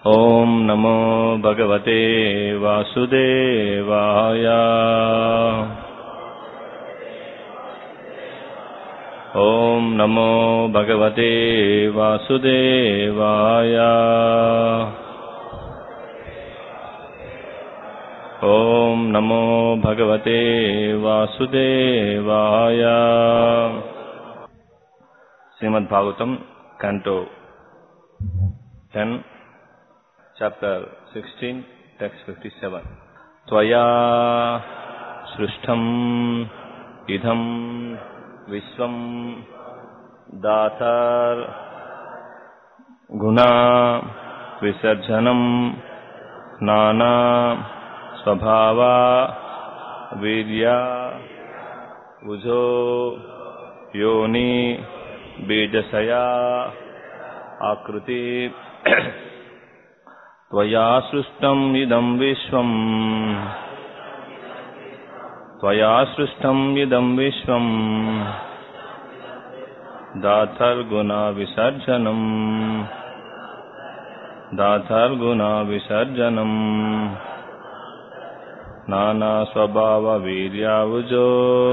ॐ नमो भगवते वासुदेवाय ॐ नमो भगवते वासुदेवाय ॐ नमो भगवते वासुदेवाय श्रीमद्भागवतम् canto 10 chapter 16 text 57 त्वया सृष्टम् इदम् विश्वम् दातार् गुणा विसर्जनम् नाना स्वभावा वीर्या उजो योनि बीजसया आकृति त्वया सृष्टम् इदम् विश्वम् त्वया सृष्टम् इदम् विश्वम् दाथर्गुणाविसर्जनम् दाथर्गुणाविसर्जनम् नानास्वभाववीर्यावुजो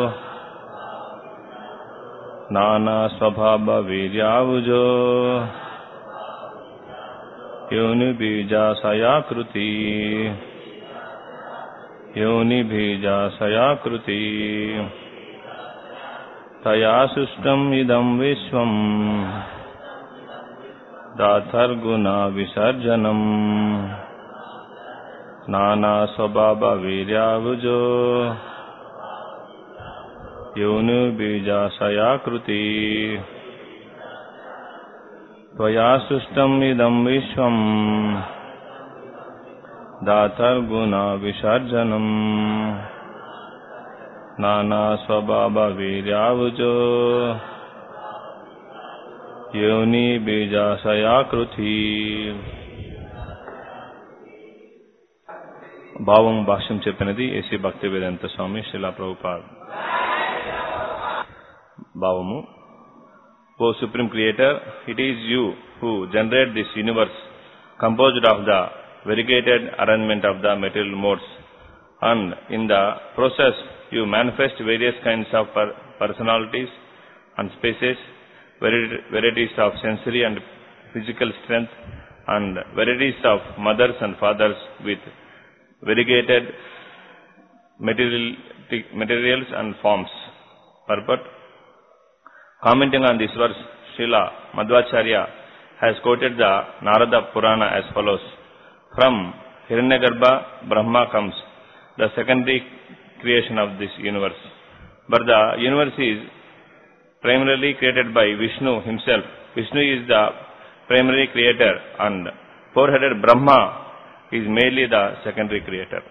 नानास्वभाववीर्यावुजो योनिबीजाशयाकृति योनिबीजाशयाकृति तया सृष्टम् इदम् विश्वम् दाथर्गुणाविसर्जनम् नानास्वभाववीर्यावुजो योनिबीजाशयाकृति त्वया सृष्टम् इदम् विश्वम् दातर्गुणाविसर्जनम् नानास्वभाववीर्यावुजो योनिबीजाशयाकृति భావం భాష్యం చెప్పినది ఏసీ భక్తి వేదాంత స్వామి శిలా ప్రభుపాద్ భావము O Supreme Creator, it is you who generate this universe composed of the variegated arrangement of the material modes and in the process you manifest various kinds of per- personalities and spaces, vari- varieties of sensory and physical strength and varieties of mothers and fathers with variegated material, materials and forms. Purport Commenting on this verse, Srila Madhvacharya has quoted the Narada Purana as follows. From Hiranyagarbha, Brahma comes, the secondary creation of this universe. But the universe is primarily created by Vishnu himself. Vishnu is the primary creator and four-headed Brahma is merely the secondary creator.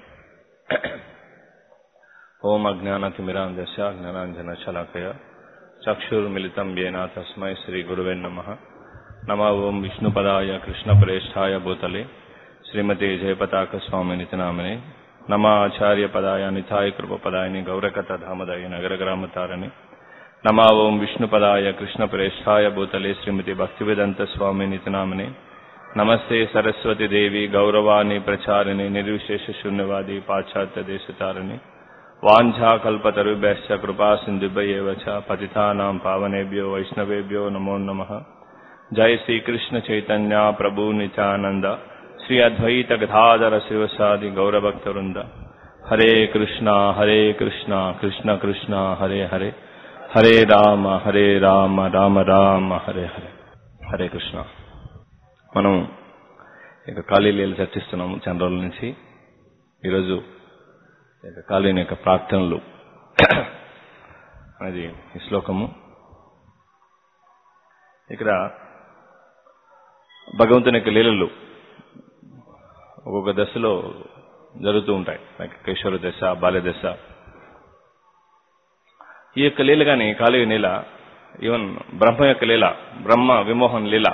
ఓం అజ్ఞానతిమిరాంధ్యశ జ్ఞానాంజన శలాకయ చక్షుర్మిళితం येन తస్మై శ్రీ గురువే నమ నమ ఓం విష్ణుపదాయ కృష్ణప్రేష్ఠాయ భూతలే శ్రీమతే జయపతాక స్వామినితి నామనే నమ ఆచార్య పదాయ నిథాయ కృపపదాయని గౌరకత ధామదాయ నగరగ్రామతారని నమ ఓం విష్ణుపదాయ కృష్ణప్రేష్ఠాయ భూతలే శ్రీమతి భక్తివేదంత స్వామినితి నామనే నమస్తే సరస్వతి దేవి గౌరవాణి ప్రచారిణి నిర్విశేష శూన్యవాది పాశ్చాత్య దేశతారిణి వాంఛాకల్పతరుభ్యశ్చ కృపా సింధుభ్యవ చ పతితానాం పావనేభ్యో వైష్ణవేభ్యో నమో నమః జయ శ్రీకృష్ణ చైతన్య ప్రభు నిత్యానంద శ్రీ అద్వైత గదాధర శివసాది గౌరభక్తవృంద హరే కృష్ణ హరే కృష్ణ కృష్ణ కృష్ణ హరే హరే హరే రామ హరే రామ రామ రామ హరే హరే హరే కృష్ణ మనం ఇక ఖాళీ లీలు చర్చిస్తున్నాము చాలా రోజుల నుంచి ఈరోజు ఇక ఖాళీని యొక్క ప్రార్థనలు అనేది ఈ శ్లోకము ఇక్కడ భగవంతుని యొక్క లీలలు ఒక్కొక్క దశలో జరుగుతూ ఉంటాయి లైక్ కిషోర దశ బాల్య దశ ఈ యొక్క లీల కానీ కాళీ లీల ఈవెన్ బ్రహ్మ యొక్క లీల బ్రహ్మ విమోహన్ లీల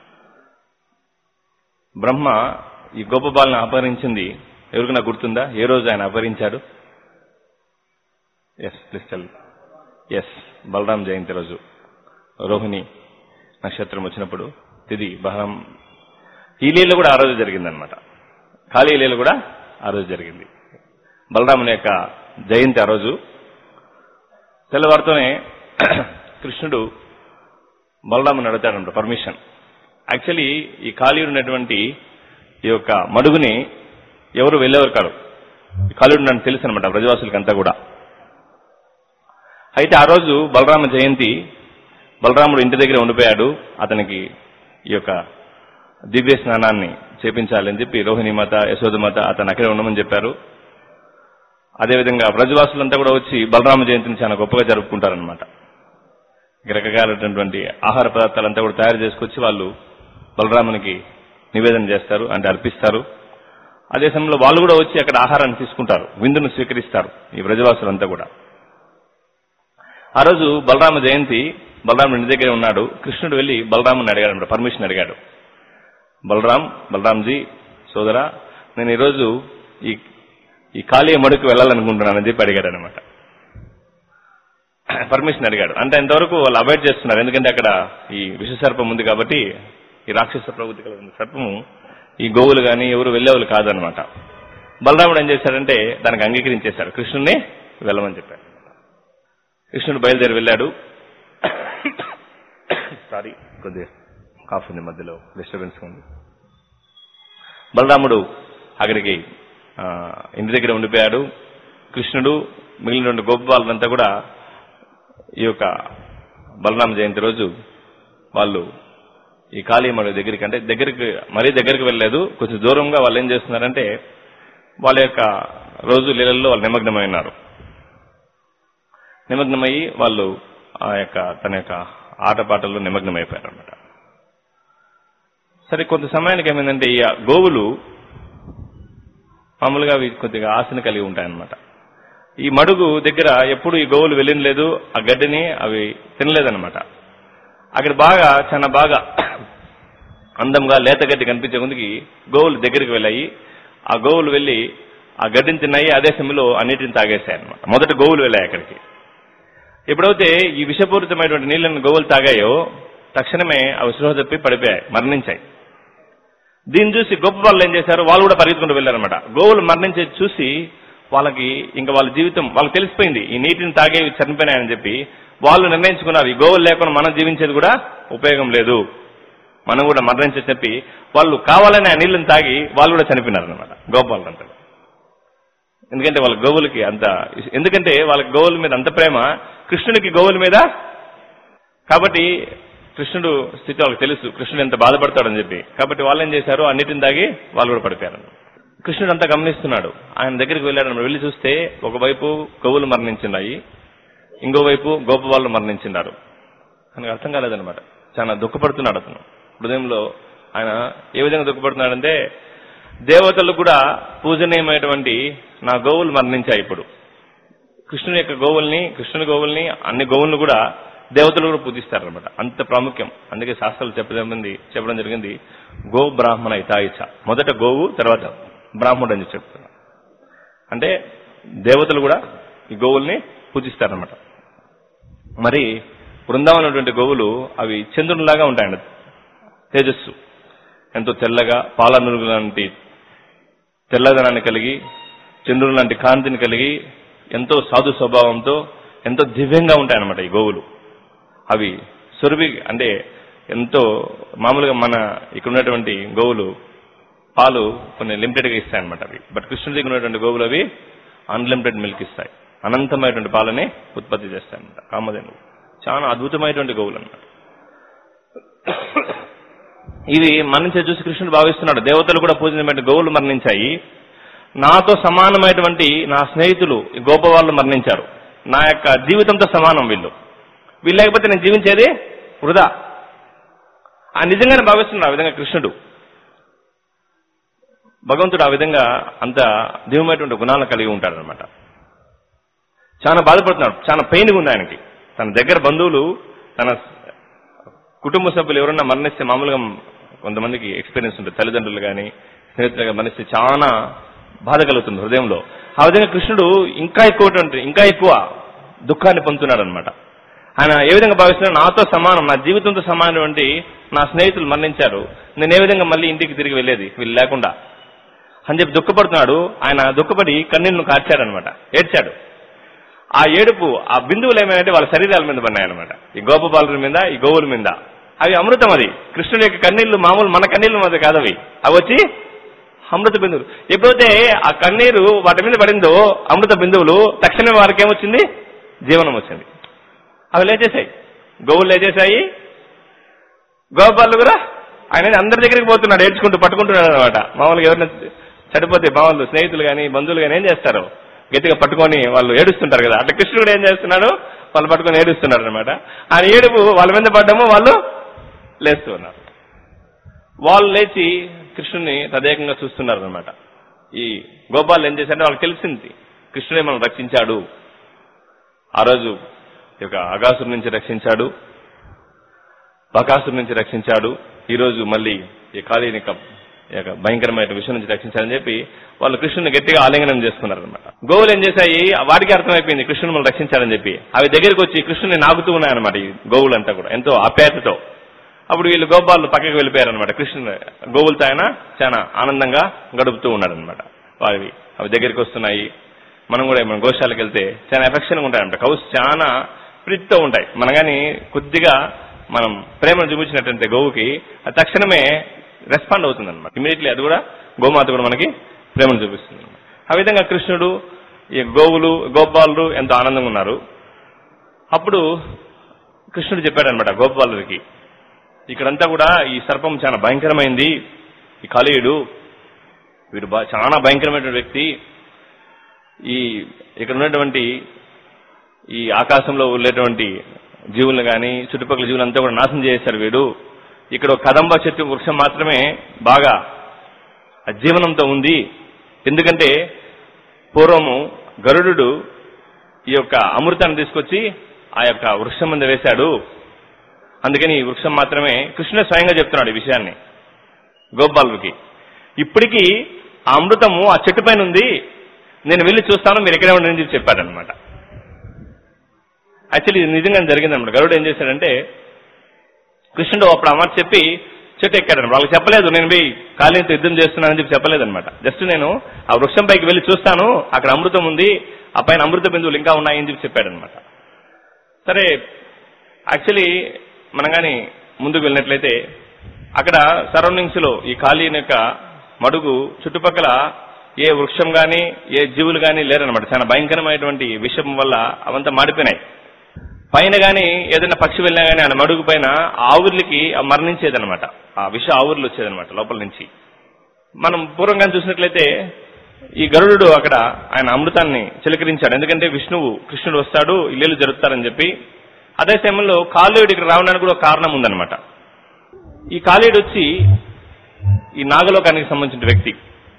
బ్రహ్మ ఈ గొప్ప బాలను అపహరించింది ఎవరికైనా గుర్తుందా ఏ రోజు ఆయన అపహరించాడు yes please tell yes Balaram Jayanti రోజు రోహిణి నక్షత్రం వచ్చినప్పుడు తిది బలరాం ఈ లీల కూడా ఆ రోజు జరిగిందనమాట ఖాళీ లీల కూడా ఆ రోజు జరిగింది బలరాముని యొక్క జయంతి ఆ రోజు తెల్లవారితోనే కృష్ణుడు బలరాముని అడుగుతాడంట పర్మిషన్ యాక్చువల్లీ ఈ ఖాళీయుడు ఉన్నటువంటి ఈ యొక్క మడుగుని ఎవరు వెళ్ళేవారు కాదు ఈ ఖాళీయుడు నన్ను తెలుసు అనమాట బ్రజవాసులకంతా కూడా అయితే ఆ రోజు బలరామ జయంతి బలరాముడు ఇంటి దగ్గర ఉండిపోయాడు అతనికి ఈ యొక్క దివ్య స్నానాన్ని చేపించాలని చెప్పి రోహిణి మాత యశోదమాత అతను అక్కడే ఉండమని చెప్పారు అదేవిధంగా బ్రజవాసులంతా కూడా వచ్చి బలరామ జయంతిని చాలా గొప్పగా జరుపుకుంటారనమాట రకరకాలైనటువంటి ఆహార పదార్థాలంతా కూడా తయారు చేసుకొచ్చి వాళ్ళు బలరామునికి నివేదన చేస్తారు అంటే అర్పిస్తారు అదే సమయంలో వాళ్ళు కూడా వచ్చి అక్కడ ఆహారాన్ని తీసుకుంటారు విందును స్వీకరిస్తారు ఈ బ్రజవాసులంతా కూడా ఆ రోజు బలరామ జయంతి బలరాముడు ఇంటి దగ్గరే ఉన్నాడు కృష్ణుడు వెళ్ళి బలరాముని అడిగాడు అనమాట పర్మిషన్ అడిగాడు బలరాం బలరాంజీ సోదరా నేను ఈరోజు ఈ ఈ ఖాళీ మడుకు వెళ్ళాలనుకుంటున్నానని చెప్పి అడిగాడు అనమాట పర్మిషన్ అడిగాడు అంటే ఇంతవరకు వాళ్ళు అవాయిడ్ చేస్తున్నారు ఎందుకంటే అక్కడ ఈ విషసర్పం ఉంది కాబట్టి ఈ రాక్షస ప్రవృత్తి కలిగిన సర్పము ఈ గోవులు కానీ ఎవరు వెళ్ళేవాళ్ళు కాదనమాట బలరాముడు ఏం చేశాడంటే దానికి అంగీకరించేశాడు కృష్ణుడిని వెళ్ళమని చెప్పాడు కృష్ణుడు బయలుదేరి వెళ్ళాడు సారీ కొద్దిగా కాఫ్ ఉంది మధ్యలో డిస్టర్బెన్స్ ఉంది బలరాముడు అక్కడికి ఆ, ఇంటి దగ్గర ఉండిపోయాడు కృష్ణుడు మిగిలిన రెండు గొప్ప వాళ్ళంతా కూడా ఈ యొక్క బలరామ జయంతి రోజు వాళ్ళు ఈ కాళీమడి దగ్గరికి అంటే దగ్గరికి మరీ దగ్గరికి వెళ్ళలేదు కొంచెం దూరంగా వాళ్ళు ఏం చేస్తున్నారంటే వాళ్ళ యొక్క రోజు లీలల్లో వాళ్ళు నిమగ్నమై ఉన్నారు నిమగ్నమయ్యి వాళ్ళు ఆ యొక్క తన యొక్క ఆటపాటల్లో నిమగ్నమైపోయారు అనమాట సరే కొంత సమయానికి ఏమైందంటే ఈ గోవులు మామూలుగా అవి కొద్దిగా ఆశను కలిగి ఉంటాయన్నమాట ఈ మడుగు దగ్గర ఎప్పుడు ఈ గోవులు వెళ్ళిన లేదు ఆ గడ్డిని అవి తినలేదన్నమాట అక్కడ బాగా చాలా బాగా అందంగా లేత గడ్డి కనిపించే ముందుకి గోవులు దగ్గరికి వెళ్ళాయి ఆ గోవులు వెళ్ళి ఆ గడ్డిని తిన్నాయి అదే సమయంలో అన్నిటిని తాగేశాయి అనమాట మొదట గోవులు వెళ్ళాయి అక్కడికి ఎప్పుడైతే ఈ విషపూరితమైనటువంటి నీళ్లను గోవులు తాగాయో తక్షణమే అవి స్పృహ తప్పి పడిపోయాయి మరణించాయి దీన్ని చూసి గొప్ప వాళ్ళు ఏం చేశారు వాళ్ళు కూడా పరిగెత్తుకుంటూ వెళ్ళారనమాట గోవులు మరణించేది చూసి వాళ్ళకి ఇంకా వాళ్ళ జీవితం వాళ్ళకి తెలిసిపోయింది ఈ నీటిని తాగే చనిపోయినాయని చెప్పి వాళ్ళు నిర్ణయించుకున్నారు ఈ గోవులు లేకుండా మనం జీవించేది కూడా ఉపయోగం లేదు మనం కూడా మరణించే చెప్పి వాళ్ళు కావాలని ఆ నీళ్ళని తాగి వాళ్ళు కూడా చనిపోయినారు అనమాట గోపాలంతా ఎందుకంటే వాళ్ళ గోవులకి అంత ఎందుకంటే వాళ్ళ గోవుల మీద అంత ప్రేమ కృష్ణునికి గోవుల మీద కాబట్టి కృష్ణుడు స్థితి వాళ్ళకి తెలుసు కృష్ణుడు ఎంత బాధపడతాడని చెప్పి కాబట్టి వాళ్ళు ఏం చేశారు అన్నిటిని తాగి వాళ్ళు కూడా పడిపోయారు కృష్ణుడు అంతా గమనిస్తున్నాడు ఆయన దగ్గరికి వెళ్ళాడు వెళ్ళి చూస్తే ఒకవైపు గోవులు మరణించినాయి ఇంకోవైపు గోప వాళ్ళు మరణించినారు ఆయనకు అర్థం కాలేదనమాట చాలా దుఃఖపడుతున్నాడు అతను హృదయంలో ఆయన ఏ విధంగా దుఃఖపడుతున్నాడంటే దేవతలు కూడా పూజనీయమైనటువంటి నా గోవులు మరణించాయి ఇప్పుడు కృష్ణుని యొక్క గోవుల్ని కృష్ణుని గోవుల్ని అన్ని గోవులను కూడా దేవతలు కూడా పూజిస్తారనమాట అంత ప్రాముఖ్యం అందుకే శాస్త్రాలు చెప్పడం చెప్పడం జరిగింది గో బ్రాహ్మణ ఇతాయిచ మొదట గోవు తర్వాత బ్రాహ్మణుడు అని చెప్తున్నారు అంటే దేవతలు కూడా ఈ గోవుల్ని పూజిస్తారనమాట మరి బృందావనటువంటి గోవులు అవి చంద్రునిలాగా ఉంటాయండి తేజస్సు ఎంతో తెల్లగా పాల నురుగు లాంటి తెల్లదనాన్ని కలిగి చంద్రుని లాంటి కాంతిని కలిగి ఎంతో సాధు స్వభావంతో ఎంతో దివ్యంగా ఉంటాయన్నమాట ఈ గోవులు అవి సురభి అంటే ఎంతో మామూలుగా మన ఇక్కడ ఉన్నటువంటి గోవులు పాలు కొన్ని లిమిటెడ్గా ఇస్తాయి అనమాట అవి బట్ కృష్ణుడి దగ్గర ఉన్నటువంటి గోవులు అవి అన్లిమిటెడ్ మిల్క్ ఇస్తాయి అనంతమైనటువంటి పాలని ఉత్పత్తి చేస్తాయి అనమాట కామధేనువు చాలా అద్భుతమైనటువంటి గోవులు అన్నమాట ఇవి మరణించే చూసి కృష్ణుడు భావిస్తున్నాడు దేవతలు కూడా పూజించబడిన గోవులు మరణించాయి నాతో సమానమైనటువంటి నా స్నేహితులు ఈ గోప వాళ్ళు మరణించారు నా యొక్క జీవితంతో సమానం వీళ్ళు వీళ్ళు లేకపోతే నేను జీవించేది వృధా ఆ నిజంగానే భావిస్తున్నాడు ఆ విధంగా కృష్ణుడు భగవంతుడు ఆ విధంగా అంత దివ్యమైనటువంటి గుణాలను కలిగి ఉంటాడనమాట చాలా బాధపడుతున్నాడు చాలా పెయిన్గా ఉంది ఆయనకి తన దగ్గర బంధువులు తన కుటుంబ సభ్యులు ఎవరన్నా మరణిస్తే మామూలుగా కొంతమందికి ఎక్స్పీరియన్స్ ఉంటుంది తల్లిదండ్రులు కానీ స్నేహితులుగా మరణిస్తే చాలా బాధ కలుగుతుంది హృదయంలో ఆ విధంగా కృష్ణుడు ఇంకా ఎక్కువ ఇంకా ఎక్కువ దుఃఖాన్ని పొందుతున్నాడు అనమాట ఆయన ఏ విధంగా భావిస్తున్నాడు నాతో సమానం నా జీవితంతో సమానమైనటువంటి నా స్నేహితులు మరణించారు నేను ఏ విధంగా మళ్ళీ ఇంటికి తిరిగి వెళ్ళేది వీళ్ళు లేకుండా అని చెప్పి దుఃఖపడుతున్నాడు ఆయన దుఃఖపడి కన్నీళ్లను కార్చాడనమాట ఏడ్చాడు ఆ ఏడుపు ఆ బిందువులు ఏమైనా వాళ్ళ శరీరాల మీద పడినాయన్నమాట ఈ గోపబాలుల మీద ఈ గోవుల మీద అవి అమృతం అది కృష్ణుడి యొక్క కన్నీళ్లు మామూలు మన కన్నీళ్ల మీద కాదు అవి అవి వచ్చి అమృత బిందువులు ఎప్పుడైతే ఆ కన్నీరు వాటి మీద పడిందో అమృత బిందువులు తక్షణమే వారికి ఏమొచ్చింది జీవనం వచ్చింది అవి లేచేశాయి గోవులు లేచేశాయి గోపాలు కూడా ఆయన అందరి దగ్గరికి పోతున్నాడు ఏడ్చుకుంటూ పట్టుకుంటున్నాడు అనమాట మామూలుగా ఎవరైనా చనిపోతే మామూలు స్నేహితులు కానీ బంధువులు కానీ ఏం చేస్తారు గట్టిగా పట్టుకొని వాళ్ళు ఏడుస్తుంటారు కదా అట్లా కృష్ణుడు కూడా ఏం చేస్తున్నాడు వాళ్ళు పట్టుకొని ఏడుస్తున్నారు అనమాట ఆయన ఏడుపు వాళ్ళ మీద పడ్డము వాళ్ళు లేస్తూ ఉన్నారు వాళ్ళు లేచి కృష్ణుని తదేకంగా చూస్తున్నారు అనమాట ఈ గోపాలు ఏం చేశారంటే వాళ్ళకి తెలిసింది కృష్ణుడే మనం రక్షించాడు ఆ రోజు ఈ యొక్క అగాసురు నుంచి రక్షించాడు బకాసురు నుంచి రక్షించాడు ఈ రోజు మళ్ళీ ఈ కాళీని యొక్క ఈ యొక్క భయంకరమైన విషయం నుంచి రక్షించాలని చెప్పి వాళ్ళు కృష్ణుని గట్టిగా ఆలింగనం చేసుకున్నారు అనమాట గోవులు ఏం చేశాయి వాటికి అర్థమైపోయింది కృష్ణుని మనం రక్షించాలని చెప్పి అవి దగ్గరికి వచ్చి కృష్ణుని నాగుతూ ఉన్నాయన్నమాట ఈ గోవులంతా కూడా ఎంతో ఆప్యాయతతో అప్పుడు వీళ్ళు గోపాలు పక్కకి వెళ్ళిపోయారనమాట కృష్ణుని గోవులతో ఆయన చాలా ఆనందంగా గడుపుతూ ఉన్నాడనమాట వారివి అవి దగ్గరికి వస్తున్నాయి మనం కూడా మన గోశాలకు వెళ్తే చాలా ఎఫెక్షన్గా ఉంటాయంట కౌస్ చాలా ప్రీతితో ఉంటాయి మనం కానీ కొద్దిగా మనం ప్రేమను చూపించినట్టంటే గోవుకి అది తక్షణమే రెస్పాండ్ అవుతుంది అనమాట ఇమీడియట్లీ అది కూడా గోమాత కూడా మనకి ప్రేమను చూపిస్తుంది ఆ విధంగా కృష్ణుడు ఈ గోవులు గోపాలు ఎంతో ఆనందంగా ఉన్నారు అప్పుడు కృష్ణుడు చెప్పాడనమాట గోపాలుడికి ఇక్కడంతా కూడా ఈ సర్పం చాలా భయంకరమైంది ఈ కలియుడు వీడు బా- చాలా భయంకరమైన వ్యక్తి ఈ ఇక్కడ ఉన్నటువంటి ఈ ఆకాశంలో ఉండేటువంటి జీవులను కానీ చుట్టుపక్కల జీవులంతా కూడా నాశనం చేశారు వీడు ఇక్కడ ఒక కదంబ చెట్టు వృక్షం మాత్రమే బాగా ఆ జీవనంతో ఉంది ఎందుకంటే పూర్వము గరుడు ఈ యొక్క అమృతాన్ని తీసుకొచ్చి ఆ యొక్క వృక్షం మీద వేశాడు అందుకని ఈ వృక్షం మాత్రమే కృష్ణ స్వయంగా చెప్తున్నాడు ఈ విషయాన్ని గోపాలుడికి ఇప్పటికీ ఆ అమృతము ఆ చెట్టు పైన ఉంది నేను వెళ్ళి చూస్తాను మీరు ఎక్కడే ఉండని చెప్పి చెప్పాడనమాట యాక్చువల్లీ ఇది నిజంగా జరిగిందనమాట గరుడు ఏం చేశాడంటే కృష్ణుడు అప్పుడు అమ్మ చెప్పి చెట్టు ఎక్కాడు వాళ్ళకి చెప్పలేదు నేను పోయి కాళీతో యుద్ధం చేస్తున్నానని చెప్పి చెప్పలేదన్నమాట జస్ట్ నేను ఆ వృక్షం పైకి వెళ్ళి చూస్తాను అక్కడ అమృతం ఉంది ఆ పైన అమృత బిందువులు ఇంకా ఉన్నాయని చెప్పి చెప్పాడనమాట సరే యాక్చువల్లీ మనం కానీ ముందుకు వెళ్ళినట్లయితే అక్కడ సరౌండింగ్స్ లో ఈ ఖాళీని యొక్క మడుగు చుట్టుపక్కల ఏ వృక్షం గాని ఏ జీవులు గాని లేరనమాట చాలా భయంకరమైనటువంటి విషం వల్ల అవంతా మాడిపోయినాయి పైన గాని ఏదైనా పక్షి వెళ్ళినా గానీ ఆ మడుగు పైన ఆవుర్లకి మరణించేదనమాట ఆ విష ఆవుర్లు వచ్చేదనమాట లోపల నుంచి మనం పూర్వంగా చూసినట్లయితే ఈ గరుడు అక్కడ ఆయన అమృతాన్ని చిలకరించాడు ఎందుకంటే విష్ణువు కృష్ణుడు వస్తాడు ఇల్లు జరుపుతారని చెప్పి అదే సమయంలో కాళీయుడు ఇక్కడ రావడానికి కూడా ఒక కారణం ఉందన్నమాట ఈ కాళీయుడు వచ్చి ఈ నాగలోకానికి సంబంధించిన వ్యక్తి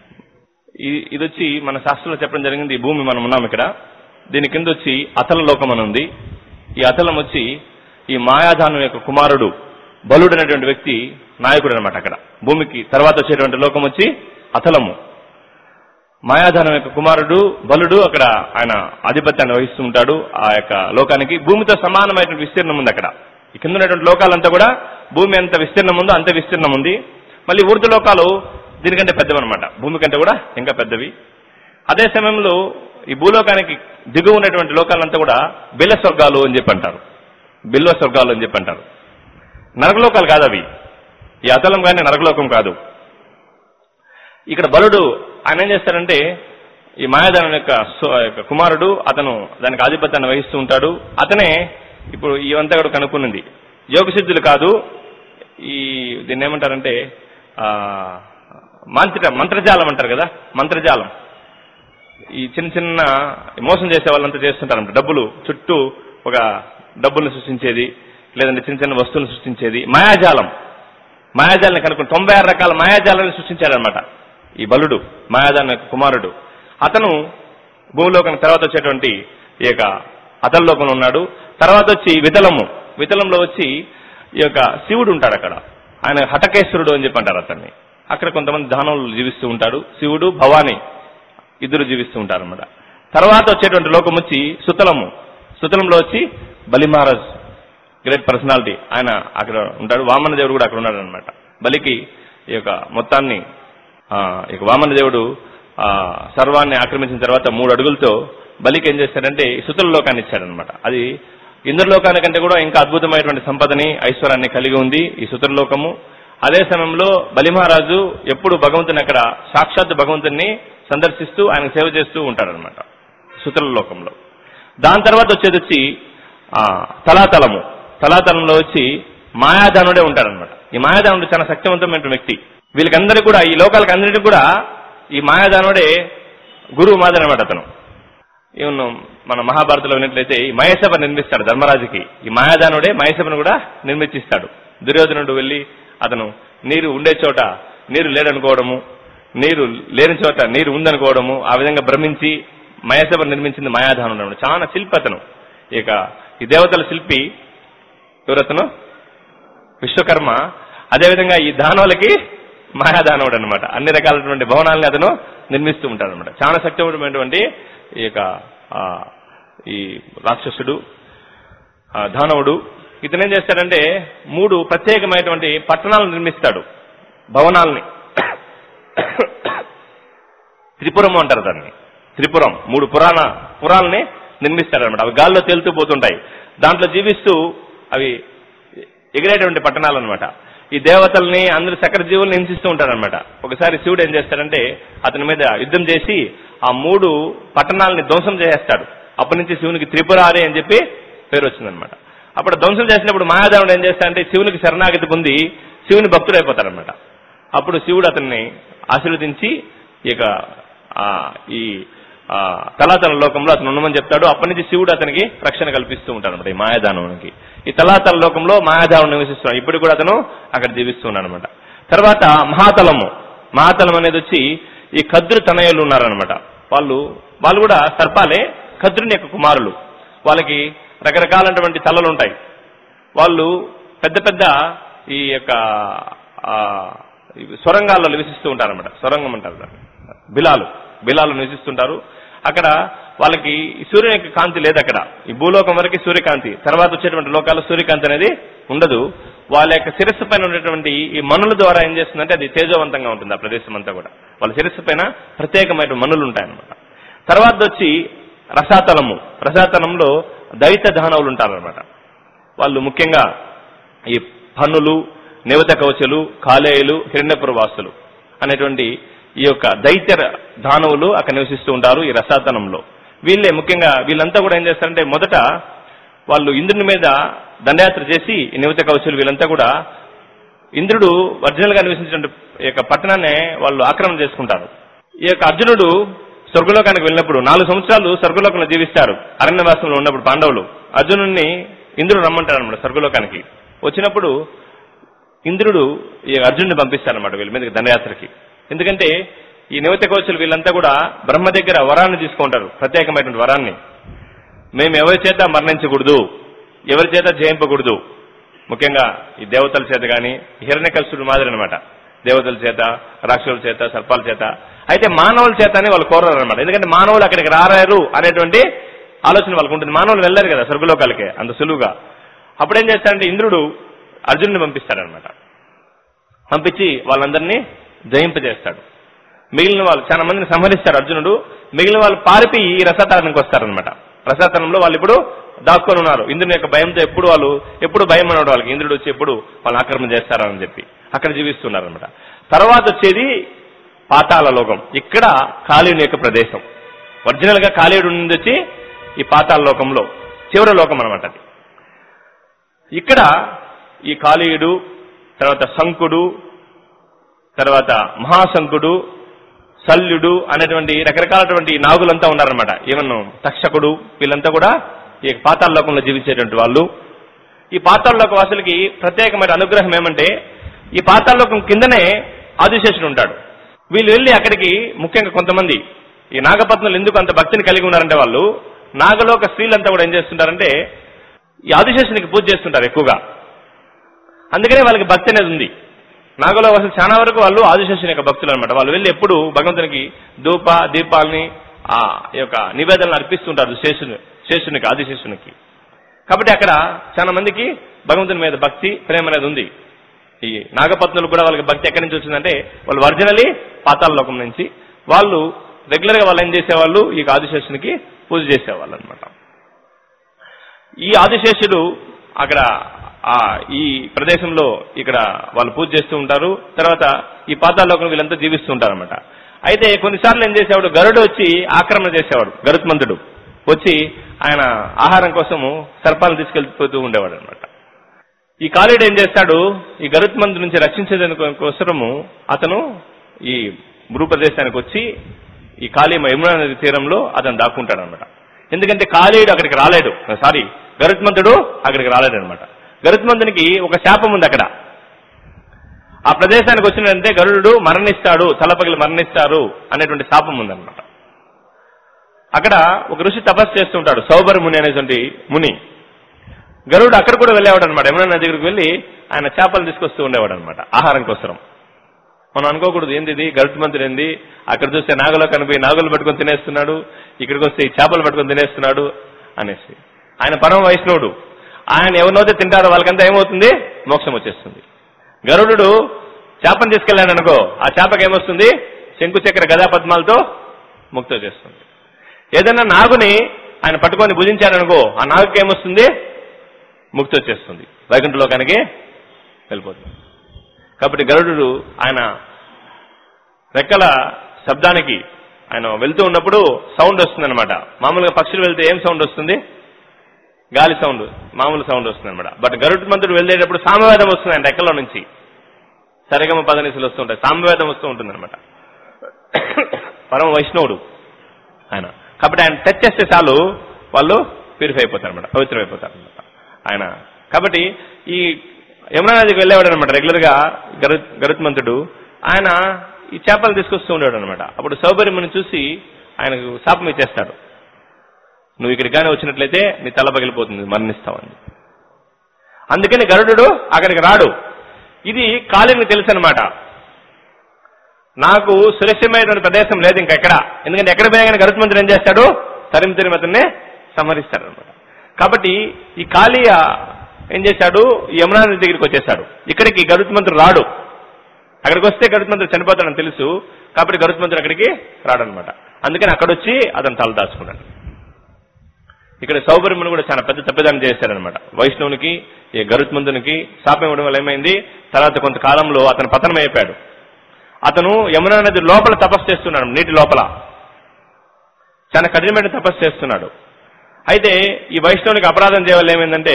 ఈ- ఇది వచ్చి మన శాస్త్రంలో చెప్పడం జరిగింది ఈ భూమి మనం ఉన్నాం ఇక్కడ దీని కింద వచ్చి అతల లోకం అని ఉంది ఈ అతలం వచ్చి ఈ మాయాధానం యొక్క కుమారుడు బలుడు అనేటువంటి వ్యక్తి నాయకుడు అనమాట అక్కడ భూమికి తర్వాత వచ్చేటువంటి లోకం వచ్చి అతలము మాయాధానం యొక్క కుమారుడు బలుడు అక్కడ ఆయన ఆధిపత్యాన్ని వహిస్తూ ఉంటాడు ఆ యొక్క లోకానికి భూమితో సమానమైనటువంటి విస్తీర్ణం ఉంది అక్కడ ఈ కింద ఉన్నటువంటి లోకాలంతా కూడా భూమి ఎంత విస్తీర్ణం ఉందో అంతే విస్తీర్ణం ఉంది మళ్ళీ ఊర్ధ లోకాలు దీనికంటే పెద్దవన్నమాట భూమి కంటే కూడా ఇంకా పెద్దవి అదే సమయంలో ఈ భూలోకానికి దిగువ ఉన్నటువంటి లోకాలంతా కూడా బిల్ల స్వర్గాలు అని చెప్పి అంటారు బిల్వ స్వర్గాలు అని చెప్పి అంటారు నరకలోకాలు కాదు అవి ఈ అతలం కానీ నరకలోకం కాదు ఇక్కడ బలుడు ఆయన ఏం చేస్తాడంటే ఈ మాయాదానం యొక్క సో- యొక్క కుమారుడు అతను దానికి ఆధిపత్యాన్ని వహిస్తూ ఉంటాడు అతనే ఇప్పుడు ఇవంతా కూడా కనుక్కున్నది యోగ సిద్ధులు కాదు ఈ దీన్ని ఏమంటారంటే ఆ, మంత్ర మంత్రజాలం అంటారు కదా మంత్రజాలం ఈ చిన్న చిన్న మోసం చేసే వాళ్ళంతా చేస్తుంటారు డబ్బులు చుట్టూ ఒక డబ్బులను సృష్టించేది లేదంటే చిన్న చిన్న వస్తువులను సృష్టించేది మాయాజాలం మాయాజాలని కనుక్కుని తొంభై ఆరు రకాల మాయాజాలను సృష్టించాడనమాట ఈ బలుడు మాయాజాలం యొక్క కుమారుడు అతను భూమిలోకం తర్వాత వచ్చేటువంటి ఈ యొక్క అతల్లోకంలో ఉన్నాడు తర్వాత వచ్చి వితలము వితలంలో వచ్చి ఈ యొక్క శివుడు ఉంటాడు అక్కడ ఆయన హటకేశ్వరుడు అని చెప్పి అంటారు అతన్ని అక్కడ కొంతమంది దానవులు జీవిస్తూ ఉంటాడు శివుడు భవాని ఇద్దరు జీవిస్తూ ఉంటారు అనమాట తర్వాత వచ్చేటువంటి లోకం వచ్చి సుతలము సుతలంలో వచ్చి బలి మహారాజ్ గ్రేట్ పర్సనాలిటీ ఆయన అక్కడ ఉంటాడు వామన దేవుడు కూడా అక్కడ ఉన్నాడు అనమాట బలికి ఈ యొక్క మొత్తాన్ని ఆ, ఇక వామన దేవుడు ఆ సర్వాన్ని ఆక్రమించిన తర్వాత మూడు అడుగులతో బలికి ఏం చేశాడంటే ఈ సుతుల లోకాన్ని ఇచ్చాడనమాట అది ఇంద్రలోకానికంటే కూడా ఇంకా అద్భుతమైనటువంటి సంపదని ఐశ్వర్యాన్ని కలిగి ఉంది ఈ సుతుల లోకము అదే సమయంలో బలి మహారాజు ఎప్పుడు భగవంతుని అక్కడ సాక్షాత్ భగవంతుని సందర్శిస్తూ ఆయన సేవ చేస్తూ ఉంటాడనమాట సుతుల లోకంలో దాని తర్వాత వచ్చేది వచ్చి ఆ, తలాతలము తలాతలంలో వచ్చి మాయాదానుడే ఉంటాడనమాట ఈ మాయాదానుడు చాలా శక్తివంతమైన వ్యక్తి వీళ్ళకందరికీ కూడా ఈ లోకాలకు అందరికీ కూడా ఈ మాయాదానుడే గురువు మాదిరి అనమాట అతను ఈవెన్ మన మహాభారతంలో విన్నట్లయితే ఈ మహేసభ నిర్మిస్తాడు ధర్మరాజుకి ఈ మాయాదానుడే మహేసభను కూడా నిర్మించిస్తాడు దుర్యోధనుడు వెళ్ళి అతను నీరు ఉండే చోట నీరు లేడనుకోవడము నీరు లేని చోట నీరు ఉందనుకోవడము ఆ విధంగా భ్రమించి మహేసభ నిర్మించింది మాయాదానుడు అన్నమాట. చాలా శిల్పి అతను ఇక ఈ దేవతల శిల్పి ఎవరతను విశ్వకర్మ అదేవిధంగా ఈ దానవులకి మాయాదానవుడు అనమాట అన్ని రకాలైనటువంటి భవనాలని అతను నిర్మిస్తూ ఉంటాడు అనమాట చాలా శక్తివంతమైనటువంటి ఈ యొక్క ఆ, ఈ రాక్షసుడు ఆ, దానవుడు ఇతను ఏం చేస్తాడంటే మూడు ప్రత్యేకమైనటువంటి పట్టణాలను నిర్మిస్తాడు భవనాల్ని త్రిపురం అంటారు దాన్ని త్రిపురం మూడు పురాణ పురాల్ని నిర్మిస్తాడనమాట అవి గాల్లో తేలుతూ పోతుంటాయి దాంట్లో జీవిస్తూ అవి ఎగిరేటువంటి పట్టణాలు అనమాట ఈ దేవతల్ని అందరు సకల జీవుల్ని హింసిస్తూ ఉంటారనమాట ఒకసారి శివుడు ఏం చేస్తాడంటే అతని మీద యుద్ధం చేసి ఆ మూడు పట్టణాలని ధ్వంసం చేసేస్తాడు అప్పటి నుంచి శివునికి త్రిపురారి అని చెప్పి పేరు వచ్చిందనమాట అప్పుడు ధ్వంసం చేసినప్పుడు మాయాదేవుడు ఏం చేస్తాడంటే శివునికి శరణాగతి పొంది శివుని భక్తుడైపోతాడనమాట అప్పుడు శివుడు అతన్ని ఆశీర్వదించి ఇక ఆ, ఈ ఆ, తలాతల లోకంలో అతను ఉండమని చెప్తాడు అప్పటి నుంచి శివుడు అతనికి రక్షణ కల్పిస్తూ ఉంటాడు అనమాట ఈ మాయాదానునికి ఈ తలాతల లోకంలో మాయాదావుడు నివసిస్తున్నాడు ఇప్పుడు కూడా అతను అక్కడ జీవిస్తున్నాడు అనమాట తర్వాత మహాతలము మహాతలం అనేది వచ్చి ఈ కద్రు తనయులు ఉన్నారనమాట వాళ్ళు వాళ్ళు కూడా సర్పాలే కద్రుని యొక్క కుమారులు వాళ్ళకి రకరకాలైనటువంటి తలలు ఉంటాయి వాళ్ళు పెద్ద పెద్ద ఈ యొక్క ఆ, ఈ సొరంగాల్లో నివసిస్తూ ఉంటారన్నమాట సొరంగం అంటారు దాన్ని బిలాలు బిలాలు నివసిస్తుంటారు అక్కడ వాళ్ళకి ఈ సూర్యుని యొక్క కాంతి లేదు అక్కడ ఈ భూలోకం వరకు సూర్యకాంతి తర్వాత వచ్చేటువంటి లోకాల్లో సూర్యకాంతి అనేది ఉండదు వాళ్ళ యొక్క శిరస్సు పైన ఉన్నటువంటి ఈ మనుల ద్వారా ఏం చేస్తుందంటే అది తేజవంతంగా ఉంటుంది ఆ ప్రదేశం అంతా కూడా వాళ్ళ శిరస్సు పైన ప్రత్యేకమైన మనులు ఉంటాయన్నమాట తర్వాత వచ్చి రసాతలము రసాతలంలో దైత దానవులు ఉంటారన్నమాట వాళ్ళు ముఖ్యంగా ఈ పన్నులు నివత కవచలు కాలేయులు హిరణ్యపుర వాసులు అనేటువంటి ఈ యొక్క దైత్య దానవులు అక్కడ నివసిస్తూ ఉంటారు ఈ రసాతనంలో వీళ్ళే ముఖ్యంగా వీళ్ళంతా కూడా ఏం చేస్తారంటే మొదట వాళ్ళు ఇంద్రుని మీద దండయాత్ర చేసి ఈ నివత కవచలు వీళ్ళంతా కూడా ఇంద్రుడు ఒరిజినల్ గా నివసించిన ఈ యొక్క పట్టణాన్ని వాళ్ళు ఆక్రమణ చేసుకుంటారు ఈ యొక్క అర్జునుడు స్వర్గలోకానికి వెళ్ళినప్పుడు నాలుగు సంవత్సరాలు స్వర్గలోకంలో జీవిస్తారు అరణ్యవాసంలో ఉన్నప్పుడు పాండవులు అర్జునుడిని ఇంద్రుడు రమ్మంటాడు అనమాట స్వర్గలోకానికి వచ్చినప్పుడు ఇంద్రుడు ఈ అర్జునుడిని పంపిస్తారనమాట వీళ్ళ మీదకి దండయాత్రకి ఎందుకంటే ఈ నివత కోచులు వీళ్ళంతా కూడా బ్రహ్మ దగ్గర వరాన్ని తీసుకుంటారు ప్రత్యేకమైనటువంటి వరాన్ని మేము ఎవరి చేత మరణించకూడదు ఎవరి చేత జయింపకూడదు ముఖ్యంగా ఈ దేవతల చేత కానీ హిరణ్యకల్సుడు మాదిరి అనమాట దేవతల చేత రాక్షసుల చేత సర్పాల చేత అయితే మానవుల చేత అని వాళ్ళు కోరరు అనమాట ఎందుకంటే మానవులు అక్కడికి రారారు అనేటువంటి ఆలోచన వాళ్ళకు ఉంటుంది మానవులు వెళ్ళారు కదా స్వర్గలోకాలకే అంత సులువుగా అప్పుడు ఏం చేస్తాడంటే ఇంద్రుడు అర్జునుడిని పంపిస్తాడనమాట పంపించి వాళ్ళందరినీ జయింపజేస్తాడు మిగిలిన వాళ్ళు చాలా మందిని సంహరిస్తాడు అర్జునుడు మిగిలిన వాళ్ళు పారిపోయి ఈ రసతారానికి వస్తారనమాట రసతారంలో వాళ్ళు ఇప్పుడు దాక్కొని ఉన్నారు ఇంద్రుని యొక్క భయంతో ఎప్పుడు వాళ్ళు ఎప్పుడు భయం అన్నాడు వాళ్ళకి ఇంద్రుడు వచ్చి ఎప్పుడు వాళ్ళు ఆక్రమణ చేస్తారని చెప్పి అక్కడ జీవిస్తున్నారనమాట తర్వాత వచ్చేది పాతాళ లోకం ఇక్కడ కాళీయుని యొక్క ప్రదేశం ఒరిజినల్ గా కాళీయుడు నుండి వచ్చి ఈ పాతాళ లోకంలో చివరి లోకం అనమాట అది ఇక్కడ ఈ కాళీయుడు తర్వాత శంకుడు తర్వాత మహాశంకుడు శల్యుడు అనేటువంటి రకరకాలటువంటి నాగులంతా ఉన్నారనమాట ఈవెన్ తక్షకుడు వీళ్ళంతా కూడా ఈ పాతాళ లోకంలో జీవించేటువంటి వాళ్ళు ఈ పాతాళ లోక వాసులకి ప్రత్యేకమైన అనుగ్రహం ఏమంటే ఈ పాతాళ లోకం కిందనే ఆదిశేషుడు ఉంటాడు వీళ్ళు వెళ్ళి అక్కడికి ముఖ్యంగా కొంతమంది ఈ నాగపత్నులు ఎందుకు అంత భక్తిని కలిగి ఉన్నారంటే వాళ్ళు నాగలోక స్త్రీలంతా కూడా ఏం చేస్తుంటారంటే ఈ ఆదిశేషునికి పూజ చేస్తుంటారు ఎక్కువగా అందుకనే వాళ్ళకి భక్తి అనేది ఉంది నాగలో అసలు చాలా వరకు వాళ్ళు ఆదిశేషుని యొక్క భక్తులు అనమాట వాళ్ళు వెళ్ళి ఎప్పుడు భగవంతునికి ధూప దీపాలని ఆ యొక్క నివేదనలు అర్పిస్తుంటారు శేషుని శేషునికి ఆదిశేషునికి కాబట్టి అక్కడ చాలా మందికి భగవంతుని మీద భక్తి ప్రేమ అనేది ఉంది ఈ నాగపత్నులకు కూడా వాళ్ళకి భక్తి ఎక్కడి నుంచి వచ్చిందంటే వాళ్ళు ఒరిజినలీ పాతాళ లోకం నుంచి వాళ్ళు రెగ్యులర్ గా వాళ్ళు ఏం చేసేవాళ్ళు ఈ ఆదిశేషునికి పూజ చేసేవాళ్ళు అనమాట ఈ ఆదిశేషుడు అక్కడ ఆ ఈ ప్రదేశంలో ఇక్కడ వాళ్ళు పూజ చేస్తూ ఉంటారు తర్వాత ఈ పాతాళలోకం వీళ్ళంతా జీవిస్తూ ఉంటారు అనమాట అయితే కొన్నిసార్లు ఏం చేసేవాడు గరుడు వచ్చి ఆక్రమణ చేసేవాడు గరుత్మంతుడు వచ్చి ఆయన ఆహారం కోసము సర్పాలను తీసుకెళ్ళిపోతూ ఉండేవాడు అనమాట ఈ కాళీడు ఏం చేస్తాడు ఈ గరుత్మంతు నుంచి రక్షించేదానికోసరము అతను ఈ భూప్రదేశానికి వచ్చి ఈ కాళీ యమునా నది తీరంలో అతను దాక్కుంటాడు అనమాట ఎందుకంటే కాళీయుడు అక్కడికి రాలేడు సారీ గరుత్మంతుడు అక్కడికి రాలేడు అనమాట గరుత్మంతునికి ఒక శాపం ఉంది అక్కడ ఆ ప్రదేశానికి వచ్చినంటే గరుడు మరణిస్తాడు తలపగిలి మరణిస్తారు అనేటువంటి శాపం ఉందన్నమాట అక్కడ ఒక ఋషి తపస్సు చేస్తుంటాడు సౌబర ముని అనేటువంటి ముని గరుడు అక్కడ కూడా వెళ్ళేవాడు అనమాట యమునా నది దగ్గరికి వెళ్ళి ఆయన చేపలు తీసుకొస్తూ ఉండేవాడు అనమాట ఆహారం కోసం మనం అనుకోకూడదు ఏంది ఇది గరుత్మంతుడు ఏంది అక్కడ చూస్తే నాగలో కనిపోయి నాగులు పట్టుకొని తినేస్తున్నాడు ఇక్కడికి వస్తే ఈ చేపలు పట్టుకొని తినేస్తున్నాడు అనేసి ఆయన పరమ వైష్ణవుడు ఆయన ఎవరినైతే తింటారో వాళ్ళకంతా ఏమవుతుంది మోక్షం వచ్చేస్తుంది గరుడు చేపను తీసుకెళ్ళాడు అనుకో ఆ చేపకి ఏమొస్తుంది శంకు చక్ర గదా పద్మాలతో ముక్త చేస్తుంది ఏదైనా నాగుని ఆయన పట్టుకొని భుజించాడనుకో ఆ నాగుకి ఏమొస్తుంది ముక్తి వచ్చేస్తుంది వైకుంఠ లోకానికి వెళ్ళిపోతుంది కాబట్టి గరుడు ఆయన రెక్కల శబ్దానికి ఆయన వెళ్తూ ఉన్నప్పుడు సౌండ్ వస్తుంది అనమాట మామూలుగా పక్షులు వెళ్తే ఏం సౌండ్ వస్తుంది గాలి సౌండ్ మామూలు సౌండ్ వస్తుంది అనమాట బట్ గరుడు మంత్రుడు వెళ్ళేటప్పుడు సామవేదం వస్తుంది ఆయన రెక్కలో నుంచి సరిగమ పదనిసులు వస్తుంటాయి సామవేదం వస్తూ ఉంటుంది అనమాట పరమ వైష్ణవుడు ఆయన కాబట్టి ఆయన టచ్ చేస్తే చాలు వాళ్ళు ప్యూరిఫై అయిపోతారు అనమాట పవిత్రమైపోతారు అనమాట ఆయన కాబట్టి ఈ యమునా నదికి వెళ్ళేవాడు అనమాట రెగ్యులర్ గా గరు గరుత్మంతుడు ఆయన ఈ చేపలు తీసుకొస్తూ ఉండేవాడు అనమాట అప్పుడు సౌకర్యముని చూసి ఆయనకు శాపం ఇచ్చేస్తాడు నువ్వు ఇక్కడికి కానీ వచ్చినట్లయితే నీ తల పగిలిపోతుంది మరణిస్తావని అందుకని గరుడు అక్కడికి రాడు ఇది కాళీని తెలుసు అనమాట నాకు సురక్షితమైనటువంటి ప్రదేశం లేదు ఇంకా ఎక్కడ ఎందుకంటే ఎక్కడ పోయినా కానీ గరుత్మంతుడు ఏం చేస్తాడు తరిమి తరిమి అతన్ని సంహరిస్తాడు అనమాట కాబట్టి ఈ కాళీయ ఏం చేశాడు ఈ యమునా నది దగ్గరికి వచ్చేసాడు ఇక్కడికి గరుత్మంతుడు రాడు అక్కడికి వస్తే గరుత్మంతుడు చనిపోతాడని తెలుసు కాబట్టి గరుత్మంతుడు అక్కడికి రాడనమాట అందుకని అక్కడొచ్చి అతను తల దాచుకున్నాడు ఇక్కడ సౌకర్యమును కూడా చాలా పెద్ద తప్పిదాన్ని చేశారనమాట వైష్ణవునికి ఈ గరుత్మంతునికి శాపం ఇవ్వడం వల్ల ఏమైంది తర్వాత కొంతకాలంలో అతను పతనం అయిపోయాడు అతను యమునా నది లోపల తపస్సు చేస్తున్నాడు నీటి లోపల చాలా కఠినమైన తపస్సు చేస్తున్నాడు అయితే ఈ వైష్ణవునికి అపరాధం చేయవల్ల ఏమైందంటే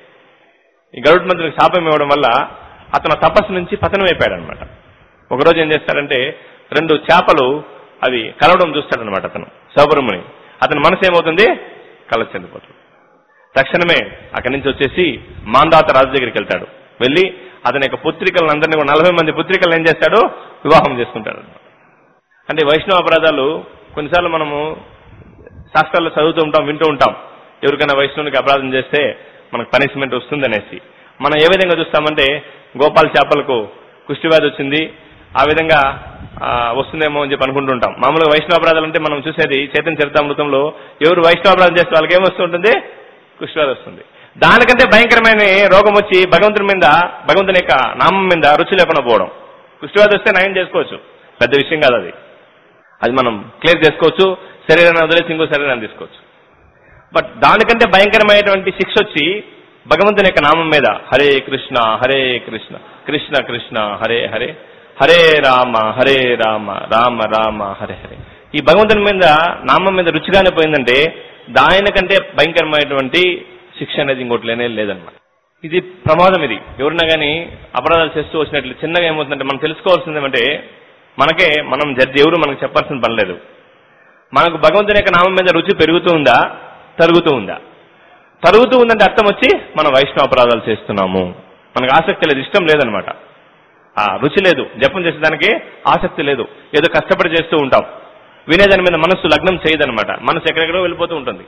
ఈ గరుత్మంతునికి శాపం ఇవ్వడం వల్ల అతను తపస్సు నుంచి పతనం అయిపోయాడు అనమాట ఒకరోజు ఏం చేస్తాడంటే రెండు చేపలు అవి కలవడం చూస్తాడనమాట అతను సౌబరముని అతని మనసు ఏమవుతుంది కళ్ళ చెందిపోతుంది తక్షణమే అక్కడి నుంచి వచ్చేసి మాందాత రాజు దగ్గరికి వెళ్తాడు వెళ్ళి అతని యొక్క పుత్రికలను అందరినీ కూడా నలభై మంది పుత్రికలను ఏం చేస్తాడు వివాహం చేసుకుంటాడు అనమాట అంటే వైష్ణవ అపరాధాలు కొన్నిసార్లు మనము శాస్త్రాల్లో చదువుతూ ఉంటాం వింటూ ఉంటాం ఎవరికైనా వైష్ణవునికి అపరాధం చేస్తే మనకు పనిష్మెంట్ వస్తుందనేసి మనం ఏ విధంగా చూస్తామంటే గోపాల్ చేపలకు కుష్టివ్యాధి వచ్చింది ఆ విధంగా ఆ, వస్తుందేమో అని చెప్పి అనుకుంటుంటాం మామూలుగా వైష్ణవ అపరాధాలు అంటే మనం చూసేది చైతన్య చరితామృతంలో ఎవరు వైష్ణవ అపరాధం చేస్తే వాళ్ళకి ఏమొస్తుంటుంది కుష్టివ్యాధి వస్తుంది దానికంటే భయంకరమైన రోగం వచ్చి భగవంతుని మీద భగవంతుని యొక్క నామం మీద రుచి లేకుండా పోవడం కుష్టివ్యాధి వస్తే నయం చేసుకోవచ్చు పెద్ద విషయం కాదు అది అది మనం క్లియర్ చేసుకోవచ్చు శరీరాన్ని వదిలేసి ఇంకో శరీరాన్ని తీసుకోవచ్చు బట్ దానికంటే భయంకరమైనటువంటి శిక్ష వచ్చి భగవంతుని యొక్క నామం మీద హరే కృష్ణ హరే కృష్ణ కృష్ణ కృష్ణ హరే హరే హరే రామ హరే రామ రామ రామ హరే హరే ఈ భగవంతుని మీద నామం మీద రుచిగానే పోయిందంటే దానికంటే భయంకరమైనటువంటి శిక్ష అనేది ఇంకోటి లేనే లేదన్నమాట ఇది ప్రమాదం ఇది ఎవరినా కానీ అపరాధాలు చేస్తూ వచ్చినట్లు చిన్నగా ఏమవుతుందంటే మనం తెలుసుకోవాల్సింది ఏమంటే మనకే మనం జడ్జి ఎవరు మనకు చెప్పాల్సిన పని లేదు మనకు భగవంతుని యొక్క నామం మీద రుచి పెరుగుతూ ఉందా తరుగుతూ ఉందా తరుగుతూ ఉందంటే అర్థం వచ్చి మనం వైష్ణవ అపరాధాలు చేస్తున్నాము మనకు ఆసక్తి లేదు ఇష్టం లేదనమాట ఆ రుచి లేదు జపం చేసేదానికి ఆసక్తి లేదు ఏదో కష్టపడి చేస్తూ ఉంటాం వినేదాని మీద మనస్సు లగ్నం చేయదనమాట మనసు ఎక్కడెక్కడో వెళ్ళిపోతూ ఉంటుంది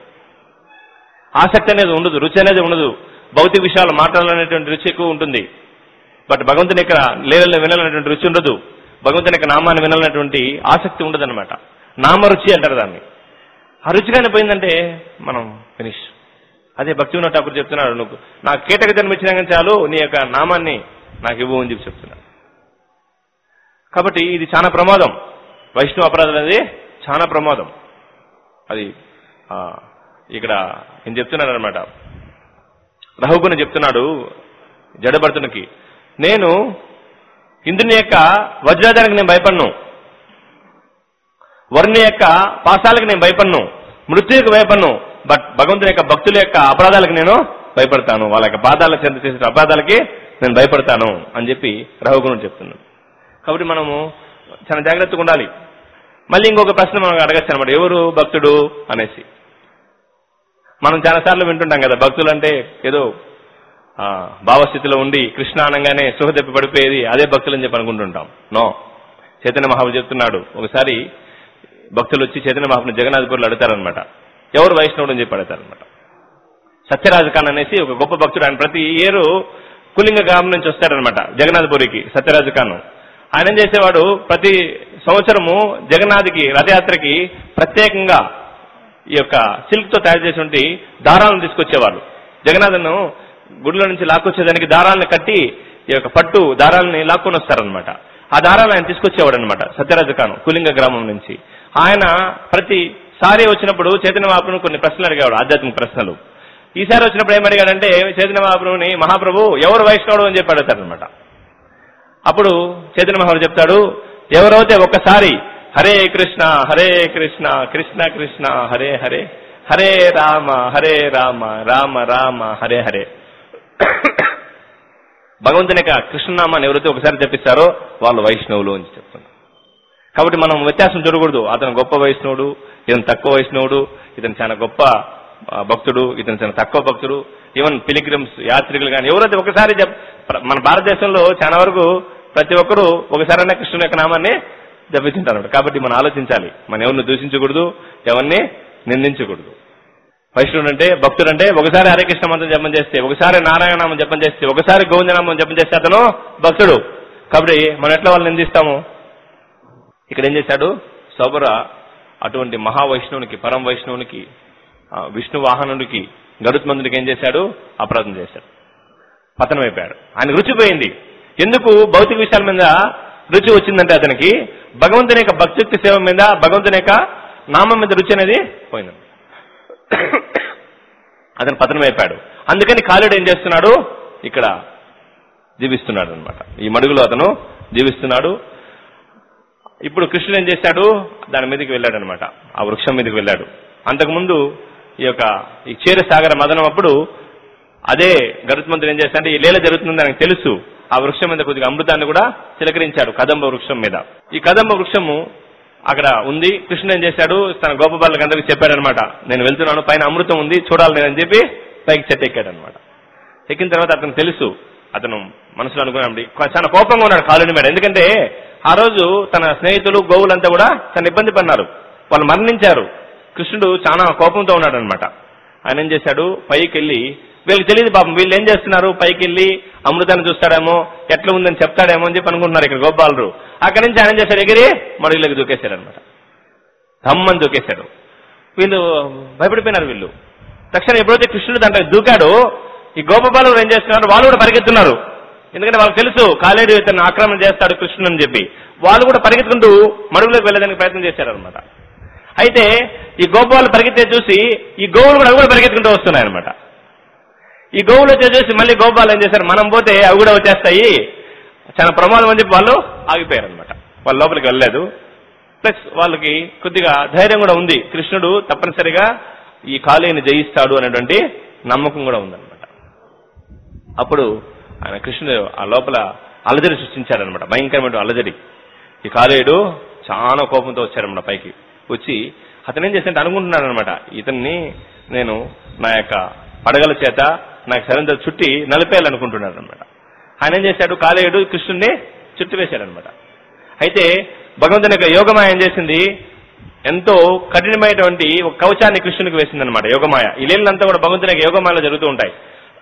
ఆసక్తి అనేది ఉండదు రుచి అనేది ఉండదు భౌతిక విషయాలు మాట్లాడాలనేటువంటి రుచి ఎక్కువ ఉంటుంది బట్ భగవంతుని యొక్క లేవల్లో వినాలనేటువంటి రుచి ఉండదు భగవంతుని యొక్క నామాన్ని వినాలనేటువంటి ఆసక్తి ఉండదు అనమాట నామరుచి అంటారు దాన్ని ఆ రుచిగానే పోయిందంటే మనం ఫినిష్ అదే భక్తి ఉన్న ఠాకూర్ చెప్తున్నాడు నువ్వు నా కీటక జన్మ ఇచ్చినా కానీ చాలు నీ యొక్క నామాన్ని నాకు ఇవ్వు అని చెప్పి చెప్తున్నాడు కాబట్టి ఇది చాలా ప్రమాదం వైష్ణవ అపరాధం అనేది చాలా ప్రమాదం అది ఆ, ఇక్కడ నేను చెప్తున్నాను అనమాట రహుగుని చెప్తున్నాడు జడభర్తునికి నేను ఇంద్రుని యొక్క వజ్రాదానికి నేను భయపడను వరుణి యొక్క పాశాలకు నేను భయపడను మృత్యువుకి భయపడను బట్ భగవంతుని యొక్క భక్తుల యొక్క అపరాధాలకు నేను భయపడతాను వాళ్ళ యొక్క పాదాలకు చెంత చేసిన అపరాధాలకి నేను భయపడతాను అని చెప్పి రఘుగుణుడు చెప్తున్నాడు కాబట్టి మనము చాలా జాగ్రత్తగా ఉండాలి మళ్ళీ ఇంకొక ప్రశ్న మనం అడగచ్చు అనమాట ఎవరు భక్తుడు అనేసి మనం చాలాసార్లు వింటుంటాం కదా భక్తులు అంటే ఏదో ఆ, భావస్థితిలో ఉండి కృష్ణ అనగానే సుఖ తెప్పి పడిపోయేది అదే భక్తులు అని చెప్పి అనుకుంటుంటాం నో చైతన్య మహాబు చెప్తున్నాడు ఒకసారి భక్తులు వచ్చి చైతన్య మహాబుని జగన్నాథపూర్లో అడుగుతారనమాట ఎవరు వైష్ణవుడు అని చెప్పి అడుగుతారనమాట సత్యరాజు ఖాన్ అనేసి ఒక గొప్ప భక్తుడు ఆయన ప్రతి ఇయర్ కులింగ గ్రామం నుంచి వస్తాడనమాట జగన్నాథపురికి సత్యరాజు ఖాన్ ఆయన ఏం చేసేవాడు ప్రతి సంవత్సరము జగన్నాథ్కి రథయాత్రకి ప్రత్యేకంగా ఈ యొక్క సిల్క్ తో తయారు చేసినటువంటి దారాలను తీసుకొచ్చేవాళ్ళు జగన్నాథను గుడిలో నుంచి లాక్కొచ్చేదానికి దారాలను కట్టి ఈ యొక్క పట్టు దారాలని లాక్కొని వస్తారనమాట ఆ దారాలు ఆయన తీసుకొచ్చేవాడు అనమాట సత్యరాజు ఖాన్ కులింగ గ్రామం నుంచి ఆయన ప్రతిసారి వచ్చినప్పుడు చైతన్య మహాప్రభుని కొన్ని ప్రశ్నలు అడిగేవాడు ఆధ్యాత్మిక ప్రశ్నలు ఈసారి వచ్చినప్పుడు ఏం అడిగాడంటే చైతన్య మహాప్రభుని మహాప్రభు ఎవరు వైష్ణవుడు అని చెప్పి అడుగుతాడనమాట అప్పుడు చైతన్య మహాప్రభు చెప్తాడు ఎవరైతే ఒక్కసారి హరే కృష్ణ హరే కృష్ణ కృష్ణ కృష్ణ హరే హరే హరే రామ హరే రామ రామ రామ హరే హరే భగవంతుని యొక్క కృష్ణనామాన్ని ఎవరైతే ఒకసారి జపిస్తారో వాళ్ళు వైష్ణవులు అని చెప్తున్నారు కాబట్టి మనం వ్యత్యాసం చూడకూడదు అతను గొప్ప వైష్ణవుడు ఇతను తక్కువ వైష్ణవుడు ఇతను చాలా గొప్ప ఆ, భక్తుడు ఇతను చాలా తక్కువ భక్తుడు ఈవెన్ పిలిగ్రిమ్స్ యాత్రికులు కానీ ఎవరైతే ఒకసారి జప్ ప్ర- మన భారతదేశంలో చాలా వరకు ప్రతి ఒక్కరూ ఒకసారైనా కృష్ణుని యొక్క నామాన్ని జపిస్తుంటారు కాబట్టి మనం ఆలోచించాలి మనం ఎవరిని దూషించకూడదు ఎవరిని నిందించకూడదు వైష్ణవుడు అంటే భక్తుడు అంటే ఒకసారి హరే కృష్ణ మంత్రం జపం చేస్తే ఒకసారి నారాయణ నామం జపం చేస్తే ఒకసారి గోవిందనామం జపం చేస్తే అతను భక్తుడు కాబట్టి మనం ఎట్లా వాళ్ళని నిందిస్తాము ఇక్కడ ఏం చేశాడు సౌబర అటువంటి మహావైష్ణవునికి పరం వైష్ణవునికి ఆ, విష్ణు వాహనుడికి గరుత్మంతుడికి ఏం చేశాడు అపరాధం చేశాడు పతనం అయిపోయాడు ఆయన రుచి పోయింది ఎందుకు భౌతిక విషయాల మీద రుచి వచ్చిందంటే అతనికి భగవంతుని యొక్క భక్తి సేవ మీద భగవంతుని యొక్క నామం మీద రుచి అనేది పోయింది అతను పతనం అయిపోయాడు అందుకని కాలుడు ఏం చేస్తున్నాడు ఇక్కడ జీవిస్తున్నాడు అనమాట ఈ మడుగులో అతను జీవిస్తున్నాడు ఇప్పుడు కృష్ణుడు ఏం చేశాడు దాని మీదకి వెళ్ళాడు అనమాట ఆ వృక్షం మీదకి వెళ్ళాడు అంతకుముందు ఈ యొక్క ఈ క్షీరసాగర మదనం అప్పుడు అదే గరుత్మంతుడు ఏం చేశాడంటే ఈ లీల జరుగుతుందని ఆయనకు తెలుసు ఆ వృక్షం మీద కొద్దిగా అమృతాన్ని కూడా చిలకరించాడు కదంబ వృక్షం మీద ఈ కదంబ వృక్షము అక్కడ ఉంది కృష్ణుడు ఏం చేశాడు తన గోపబాలకు అందరికి చెప్పాడనమాట నేను వెళ్తున్నాను పైన అమృతం ఉంది చూడాలి నేనని చెప్పి పైకి చెట్టు ఎక్కాడు అనమాట ఎక్కిన తర్వాత అతను తెలుసు అతను మనసులో అనుకున్నాడు చాలా కోపంగా ఉన్నాడు కాలుని మీద ఎందుకంటే ఆ రోజు తన స్నేహితులు గోవులంతా కూడా తను ఇబ్బంది పడినారు వాళ్ళు మరణించారు కృష్ణుడు చాలా కోపంతో ఉన్నాడు అనమాట ఆయన ఏం చేశాడు పైకి వెళ్ళి వీళ్ళకి తెలియదు పాపం వీళ్ళు ఏం చేస్తున్నారు పైకి వెళ్ళి అమృతాన్ని చూస్తాడేమో ఎట్లా ఉందని చెప్తాడేమో అని చెప్పి అనుకుంటున్నారు ఇక్కడ గోపాలరు అక్కడి నుంచి ఆయన ఏం చేశాడు ఎగిరి మడుగులోకి దూకేశాడు అనమాట ధమ్మని దూకేశాడు వీళ్ళు భయపడిపోయినారు వీళ్ళు తక్షణం ఎప్పుడైతే కృష్ణుడు దాంట్లో దూకాడో ఈ గోపబాలు ఏం చేస్తున్నారు వాళ్ళు కూడా పరిగెత్తున్నారు ఎందుకంటే వాళ్ళకి తెలుసు కాలేడు ఇతను ఆక్రమణ చేస్తాడు కృష్ణుడు అని చెప్పి వాళ్ళు కూడా పరిగెత్తుకుంటూ మడుగులోకి వెళ్ళడానికి ప్రయత్నం చేశారనమాట అయితే ఈ గోపాలు పరిగెత్తే చూసి ఈ గోవులు కూడా అవి కూడా పరిగెత్తుకుంటూ వస్తున్నాయి అనమాట ఈ గోవులు వచ్చే చూసి మళ్ళీ గోపాలు ఏం చేశారు మనం పోతే అవి కూడా వచ్చేస్తాయి చాలా ప్రమాదం అని చెప్పి వాళ్ళు ఆగిపోయారు అనమాట వాళ్ళు లోపలికి వెళ్ళలేదు ప్లస్ వాళ్ళకి కొద్దిగా ధైర్యం కూడా ఉంది కృష్ణుడు తప్పనిసరిగా ఈ కాళీని జయిస్తాడు అనేటువంటి నమ్మకం కూడా ఉందన్నమాట అప్పుడు ఆయన కృష్ణుడు ఆ లోపల అలజడి సృష్టించాడనమాట భయంకరమైన అలజడి ఈ కాలేయుడు చాలా కోపంతో వచ్చాడనమాట పైకి వచ్చి అతను ఏం చేశాడంటే అనుకుంటున్నాడు అనమాట ఇతన్ని నేను నా యొక్క పడగల చేత నాకు సరైన చుట్టి నలిపేయాలనుకుంటున్నాడు అనమాట ఆయన ఏం చేశాడు కాలేయుడు కృష్ణుడిని చుట్టి వేశాడనమాట అయితే భగవంతుని యొక్క యోగమాయ ఏం చేసింది ఎంతో కఠినమైనటువంటి ఒక కవచాన్ని కృష్ణునికి వేసింది అనమాట యోగమాయ ఈ లీలంతా కూడా భగవంతుని యొక్క యోగమాయలో జరుగుతూ ఉంటాయి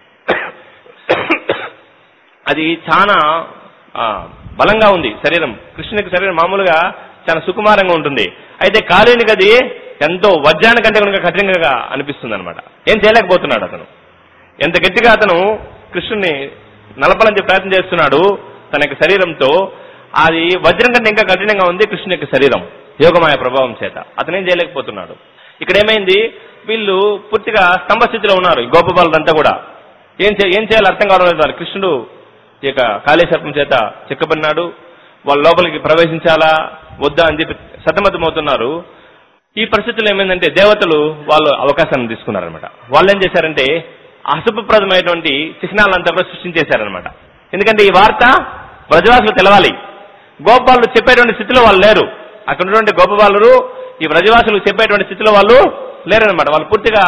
అది చాలా ఆ, బలంగా ఉంది శరీరం కృష్ణునికి శరీరం మామూలుగా చాలా సుకుమారంగా ఉంటుంది అయితే కాళీనికి అది ఎంతో వజ్రానికంటే కనుక కఠినంగా అనిపిస్తుంది అనమాట ఏం చేయలేకపోతున్నాడు అతను ఎంత గట్టిగా అతను కృష్ణుని నలపాలని చెప్పి ప్రయత్నం చేస్తున్నాడు తన యొక్క శరీరంతో అది వజ్రం కంటే ఇంకా కఠినంగా ఉంది కృష్ణుని యొక్క శరీరం యోగమాయ ప్రభావం చేత అతనేం చేయలేకపోతున్నాడు ఇక్కడ ఏమైంది వీళ్ళు పూర్తిగా స్తంభ స్థితిలో ఉన్నారు ఈ గోపబాలుడంతా కూడా ఏం చే ఏం చేయాలో అర్థం కావడం లేదు వాళ్ళు. కృష్ణుడు ఈ యొక్క కాళేశ్వరం చేత చిక్కబడినాడు వాళ్ళ లోపలికి ప్రవేశించాలా వద్దా అని చెప్పి సతమతమవుతున్నారు ఈ పరిస్థితుల్లో ఏమైందంటే దేవతలు వాళ్ళు అవకాశాన్ని తీసుకున్నారనమాట వాళ్ళు ఏం చేశారంటే అశుభప్రదమైనటువంటి చిహ్నాలంతా కూడా సృష్టించేశారనమాట ఎందుకంటే ఈ వార్త బ్రజవాసులు తెలవాలి గోపాలు చెప్పేటువంటి స్థితిలో వాళ్ళు లేరు అక్కడ ఉన్నటువంటి గోపబాలురు ఈ బ్రజవాసులకు చెప్పేటువంటి స్థితిలో వాళ్ళు లేరనమాట వాళ్ళు పూర్తిగా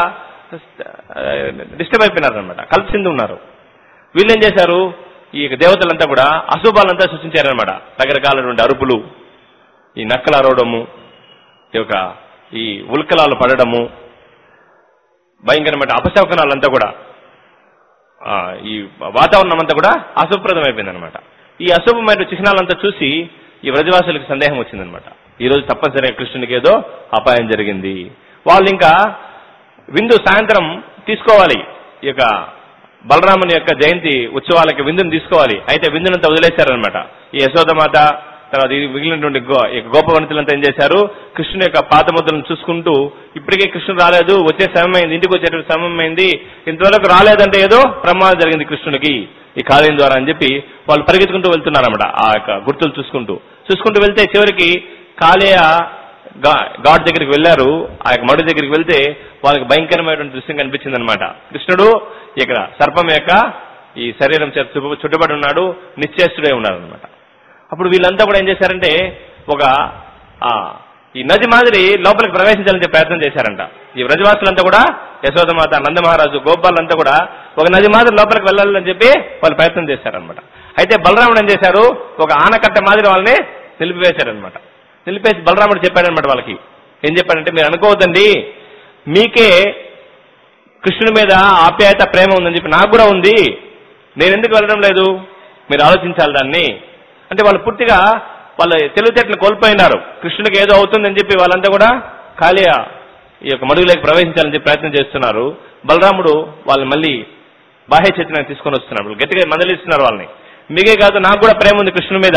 డిస్టర్బ్ అయిపోయినారనమాట కల్పింది ఉన్నారు వీళ్ళు ఏం చేశారు ఈ దేవతలంతా కూడా అశుభాలంతా సృష్టించారనమాట రకరకాలైనటువంటి అరుపులు ఈ నక్కలు అరవడము ఈ యొక్క ఈ ఉల్కలాలు పడడము భయంకరమైన అపశవకనాలంతా కూడా ఆ, ఈ వాతావరణం అంతా కూడా అశుభప్రదం అయిపోయిందనమాట ఈ అశుభమైన చిహ్నాలంతా చూసి ఈ వ్రజవాసులకు సందేహం వచ్చిందనమాట ఈ రోజు తప్పనిసరిగా కృష్ణునికి ఏదో అపాయం జరిగింది వాళ్ళు ఇంకా విందు సాయంత్రం తీసుకోవాలి ఈ యొక్క బలరాముని యొక్క జయంతి ఉత్సవాలకి విందుని తీసుకోవాలి అయితే విందునంతా వదిలేశారనమాట ఈ యశోదమాత తర్వాత ఈ మిగిలినటువంటి గో- ఈ గోప వనితలంతా ఏం చేశారు కృష్ణుని యొక్క పాత ముద్రలను చూసుకుంటూ ఇప్పటికే కృష్ణుడు రాలేదు వచ్చే సమయం అయింది ఇంటికి వచ్చేటువంటి సమయం అయింది ఇంతవరకు రాలేదంటే ఏదో ప్రమాదం జరిగింది కృష్ణునికి ఈ కాలేయం ద్వారా అని చెప్పి వాళ్ళు పరిగెత్తుకుంటూ వెళ్తున్నారన్నమాట ఆ యొక్క గుర్తులు చూసుకుంటూ చూసుకుంటూ వెళ్తే చివరికి కాలేయ గా- గాడ్ దగ్గరికి వెళ్ళారు ఆ యొక్క మడు దగ్గరికి వెళ్తే వాళ్ళకి భయంకరమైనటువంటి దృశ్యం కనిపించింది అనమాట కృష్ణుడు ఇక్కడ సర్పం యొక్క ఈ శరీరం చేత చుట్ట- చుట్టబడి ఉన్నాడు నిశ్చేష్టుడై ఉన్నాడు అనమాట అప్పుడు వీళ్ళంతా కూడా ఏం చేశారంటే ఒక ఆ ఈ నది మాదిరి లోపలికి ప్రవేశించాలని చెప్పి ప్రయత్నం చేశారంట ఈ వ్రజవాసులంతా కూడా యశోదమాత నందమహారాజు గోపాలంతా కూడా ఒక నది మాదిరి లోపలికి వెళ్ళాలని చెప్పి వాళ్ళు ప్రయత్నం చేశారనమాట అయితే బలరాముడు ఏం చేశారు ఒక ఆనకట్ట మాదిరి వాళ్ళని నిలిపివేశారనమాట నిలిపేసి బలరాముడు చెప్పాడనమాట వాళ్ళకి ఏం చెప్పాడంటే మీరు అనుకోవద్దండి మీకే కృష్ణుని మీద ఆప్యాయత ప్రేమ ఉందని చెప్పి నాకు కూడా ఉంది నేను ఎందుకు వెళ్ళడం లేదు మీరు ఆలోచించాలి దాన్ని అంటే వాళ్ళు పూర్తిగా వాళ్ళ తెలివితేటలు కోల్పోయినారు కృష్ణునికి ఏదో అవుతుందని చెప్పి వాళ్ళంతా కూడా ఖాళీ ఈ యొక్క మడుగులోకి ప్రవేశించాలని చెప్పి ప్రయత్నం చేస్తున్నారు బలరాముడు వాళ్ళని మళ్ళీ బాహ్య చైతన్యాన్ని తీసుకొని వస్తున్నారు వాళ్ళు గట్టిగా మందలిస్తున్నారు వాళ్ళని మీకే కాదు నాకు కూడా ప్రేమ ఉంది కృష్ణుని మీద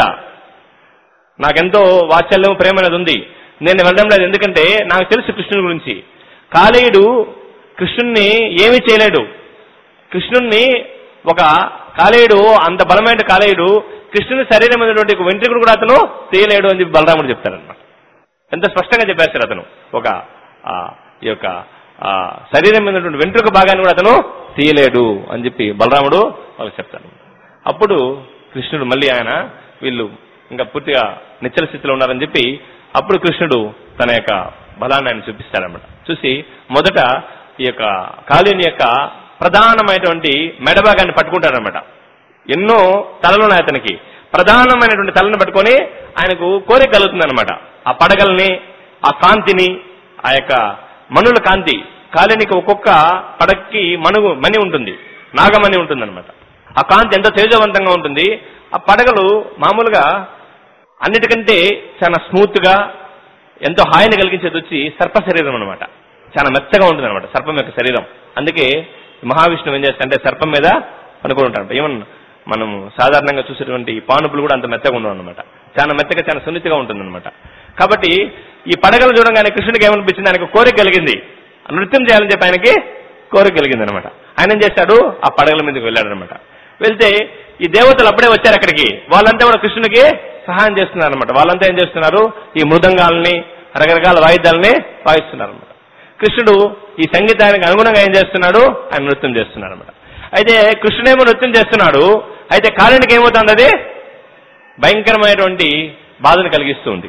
నాకెంతో వాత్సల్యం ప్రేమ అనేది ఉంది నేను వెళ్ళడం లేదు ఎందుకంటే నాకు తెలుసు కృష్ణుని గురించి కాళీయుడు కృష్ణుణ్ణి ఏమీ చేయలేడు కృష్ణుణ్ణి ఒక కాళీయుడు అంత బలమైన కాళీయుడు కృష్ణుని శరీరం అయినటువంటి ఒక వెంట్రుకలు కూడా అతను తీయలేడు అని చెప్పి బలరాముడు చెప్తారనమాట ఎంత స్పష్టంగా చెప్పేస్తారు అతను ఒక ఆ, ఈ యొక్క ఆ, శరీరం మీద వెంట్రుక భాగాన్ని కూడా అతను తీయలేడు అని చెప్పి బలరాముడు వాళ్ళకి చెప్తాడు అప్పుడు కృష్ణుడు మళ్ళీ ఆయన వీళ్ళు ఇంకా పూర్తిగా నిచ్చల స్థితిలో ఉన్నారని చెప్పి అప్పుడు కృష్ణుడు తన యొక్క బలాన్ని ఆయన చూపిస్తాడనమాట చూసి మొదట ఈ యొక్క కాళీని యొక్క ప్రధానమైనటువంటి మెడ భాగాన్ని పట్టుకుంటాడనమాట ఎన్నో తలలు ఉన్నాయి అతనికి ప్రధానమైనటువంటి తలను పట్టుకొని ఆయనకు కోరిక కలుగుతుందన్నమాట ఆ పడగల్ని ఆ కాంతిని ఆ యొక్క మనుల కాంతి కాలినికి ఒక్కొక్క పడక్కి మనుగు మణి ఉంటుంది నాగమణి ఉంటుందన్నమాట ఆ కాంతి ఎంతో తేజవంతంగా ఉంటుంది ఆ పడగలు మామూలుగా అన్నిటికంటే చాలా స్మూత్ గా ఎంతో హాయిని కలిగించేది వచ్చి సర్ప శరీరం అనమాట చాలా మెత్తగా ఉంటుంది అనమాట సర్పం యొక్క శరీరం అందుకే మహావిష్ణువు ఏం చేస్తాడంటే సర్పం మీద పనుకొని ఉంటాడు ఈవెన్ మనం సాధారణంగా చూసేటువంటి పానుపులు కూడా అంత మెత్తగా ఉండవు అనమాట చాలా మెత్తగా చాలా సున్నితిగా ఉంటుంది అనమాట కాబట్టి ఈ పడగలు చూడంగానే కృష్ణుడికి ఏమనిపించింది ఆయనకు కోరిక కలిగింది నృత్యం చేయాలని చెప్పి ఆయనకి కోరిక కలిగింది అనమాట ఆయన ఏం చేశాడు ఆ పడగల మీదకి వెళ్ళాడు అనమాట వెళ్తే ఈ దేవతలు అప్పుడే వచ్చారు అక్కడికి వాళ్ళంతా కూడా కృష్ణుడికి సహాయం చేస్తున్నారు అనమాట వాళ్ళంతా ఏం చేస్తున్నారు ఈ మృదంగాల్ని రకరకాల వాయిద్యాలని వాయిస్తున్నారు అనమాట కృష్ణుడు ఈ సంగీతానికి అనుగుణంగా ఏం చేస్తున్నాడు ఆయన నృత్యం చేస్తున్నాడు అనమాట అయితే కృష్ణుడేమో నృత్యం చేస్తున్నాడు అయితే కాళీనికి ఏమవుతుంది అది భయంకరమైనటువంటి బాధను కలిగిస్తూ ఉంది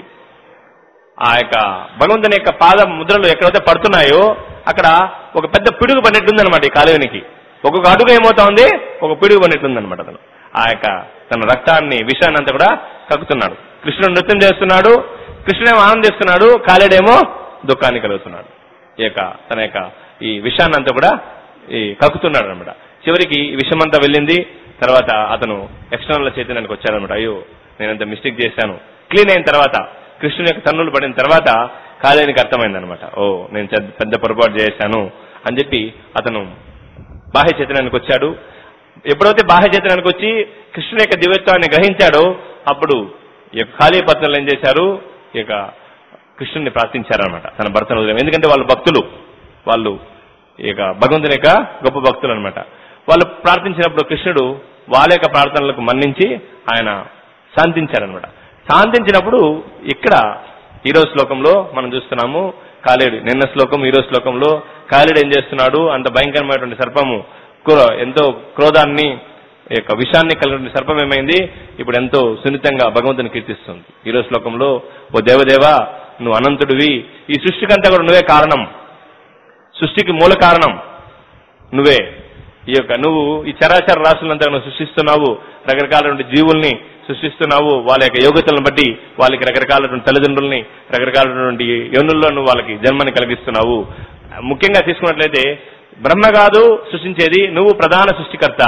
ఆ యొక్క భగవంతుని యొక్క పాద ముద్రలు ఎక్కడైతే పడుతున్నాయో అక్కడ ఒక పెద్ద పిడుగు పడినట్టుందన్నమాట ఈ కాలువనికి ఒక్కొక్క అడుగు ఏమవుతా ఉంది ఒక పిడుగు పడినట్టుందన్నమాట అతను ఆ యొక్క తన రక్తాన్ని విషయాన్ని అంతా కూడా కక్కుతున్నాడు కృష్ణుడు నృత్యం చేస్తున్నాడు కృష్ణుడేమో ఆనందిస్తున్నాడు కాలేడేమో దుఃఖాన్ని కలుగుతున్నాడు ఈ యొక్క తన యొక్క ఈ విషయాన్ని అంతా కూడా ఈ కక్కుతున్నాడు అనమాట చివరికి ఈ విషయమంతా వెళ్ళింది తర్వాత అతను ఎక్స్టర్నల్ చైతన్యానికి వచ్చాడనమాట అయ్యో నేనంత మిస్టేక్ చేశాను క్లీన్ అయిన తర్వాత కృష్ణుని యొక్క తన్నులు పడిన తర్వాత కాలేనికి అర్థమైందనమాట ఓ నేను చెడ్- పెద్ద పొరపాటు చేశాను అని చెప్పి అతను బాహ్య చైతన్యానికి వచ్చాడు ఎప్పుడైతే బాహ్య చైతన్యానికి వచ్చి కృష్ణుని యొక్క దివ్యత్వాన్ని గ్రహించాడో అప్పుడు ఈ యొక్క ఖాళీ పత్నులు ఏం చేశారు ఈ యొక్క కృష్ణుని ప్రార్థించారనమాట తన భర్తను వదిలేం ఎందుకంటే వాళ్ళు భక్తులు వాళ్ళు ఈ యొక్క భగవంతుని యొక్క గొప్ప భక్తులు అనమాట వాళ్ళు ప్రార్థించినప్పుడు కృష్ణుడు వాళ్ళ యొక్క ప్రార్థనలకు మన్నించి ఆయన శాంతించారనమాట శాంతించినప్పుడు ఇక్కడ ఈరో శ్లోకంలో మనం చూస్తున్నాము కాలేడు నిన్న శ్లోకం ఈరో శ్లోకంలో కాలేడు ఏం చేస్తున్నాడు అంత భయంకరమైనటువంటి సర్పము క్రో- ఎంతో క్రోధాన్ని ఈ యొక్క విషాన్ని కలిగిన సర్పం ఏమైంది ఇప్పుడు ఎంతో సున్నితంగా భగవంతుని కీర్తిస్తుంది ఈరో శ్లోకంలో ఓ దేవదేవా నువ్వు అనంతుడివి ఈ సృష్టికంతా కూడా నువ్వే కారణం సృష్టికి మూల కారణం నువ్వే ఈ యొక్క నువ్వు ఈ చరాచర రాశులంతా నువ్వు సృష్టిస్తున్నావు రకరకాలటువంటి జీవుల్ని సృష్టిస్తున్నావు వాళ్ళ యొక్క యోగ్యతలను బట్టి వాళ్ళకి రకరకాలటువంటి తల్లిదండ్రుల్ని రకరకాలటువంటి యోనుల్లో నువ్వు వాళ్ళకి జన్మని కలిగిస్తున్నావు ముఖ్యంగా తీసుకున్నట్లయితే బ్రహ్మ కాదు సృష్టించేది నువ్వు ప్రధాన సృష్టికర్త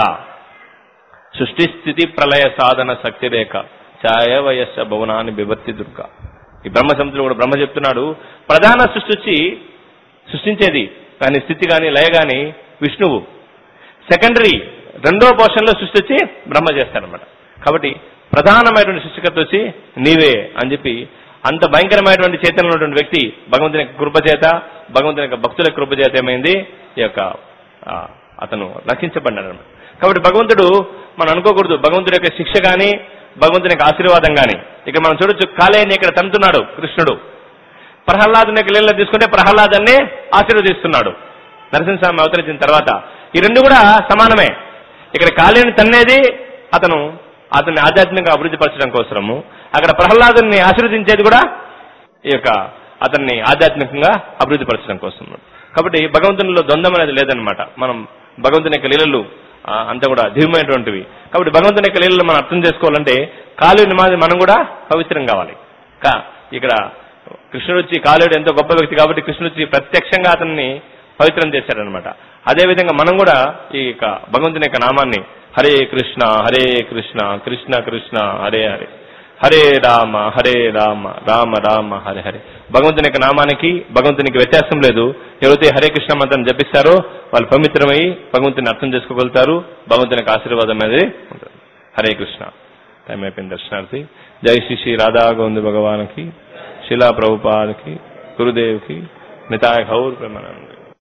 సృష్టి స్థితి ప్రళయ సాధన శక్తి రేఖ ఛాయ వయస్స భవనాన్ని బిభర్తి దుర్గ ఈ బ్రహ్మ సముద్రం కూడా బ్రహ్మ చెప్తున్నాడు ప్రధాన సృష్టి వచ్చి సృష్టించేది కానీ స్థితి కానీ లయ కానీ విష్ణువు సెకండరీ రెండో పోర్షన్లో సృష్టి వచ్చి బ్రహ్మ చేస్తాడనమాట కాబట్టి ప్రధానమైనటువంటి సృష్టికర్త వచ్చి నీవే అని చెప్పి అంత భయంకరమైనటువంటి చైతన్యం ఉన్నటువంటి వ్యక్తి భగవంతుని యొక్క కృప చేత భగవంతుని యొక్క భక్తుల యొక్క కృప చేత ఏమైంది ఈ యొక్క ఆ, అతను రక్షించబడ్డాడు అన్నమాట. కాబట్టి భగవంతుడు మనం అనుకోకూడదు భగవంతుడి యొక్క శిక్ష కానీ భగవంతుని యొక్క ఆశీర్వాదం కానీ ఇక్కడ మనం చూడొచ్చు కాలేని ఇక్కడ తంతున్నాడు కృష్ణుడు ప్రహ్లాదుని యొక్క లీలలో తీసుకుంటే ప్రహ్లాదాన్ని ఆశీర్వదిస్తున్నాడు నరసింహస్వామి అవతరించిన తర్వాత ఈ రెండు కూడా సమానమే ఇక్కడ కాళీని తన్నేది అతను అతన్ని ఆధ్యాత్మికంగా అభివృద్ధి పరచడం కోసము అక్కడ ప్రహ్లాదుని ఆశీర్వదించేది కూడా ఈ యొక్క అతన్ని ఆధ్యాత్మికంగా అభివృద్ధి పరచడం కోసం కాబట్టి భగవంతునిలో ద్వంద్వం అనేది లేదనమాట మనం భగవంతుని యొక్క లీలలు ఆ, అంతా కూడా దివ్యమైనటువంటివి కాబట్టి భగవంతుని యొక్క లీలలు మనం అర్థం చేసుకోవాలంటే కాళీని మాది మనం కూడా పవిత్రం కావాలి కా ఇక్కడ కృష్ణుడు వచ్చి కాళీయుడు ఎంతో గొప్ప వ్యక్తి కాబట్టి కృష్ణుడు వచ్చి ప్రత్యక్షంగా అతన్ని పవిత్రం చేశాడనమాట అదేవిధంగా మనం కూడా ఈ యొక్క భగవంతుని యొక్క నామాన్ని హరే కృష్ణ హరే కృష్ణ కృష్ణ కృష్ణ హరే హరే హరే రామ హరే రామ రామ రామ హరే హరే భగవంతుని యొక్క నామానికి భగవంతునికి వ్యత్యాసం లేదు ఎవరైతే హరే కృష్ణ మంత్రం జపిస్తారో వాళ్ళు పవిత్రమై భగవంతుని అర్థం చేసుకోగలుగుతారు భగవంతుని యొక్క ఆశీర్వాదం అనేది ఉంటుంది హరే కృష్ణ టైం అయిపోయింది దర్శనార్థి జై శ్రీ శ్రీ రాధా గోవింద భగవాన్కి శిలా ప్రభుపాదకి గురుదేవ్కి నితాయ గౌర్ ప్రేమానంద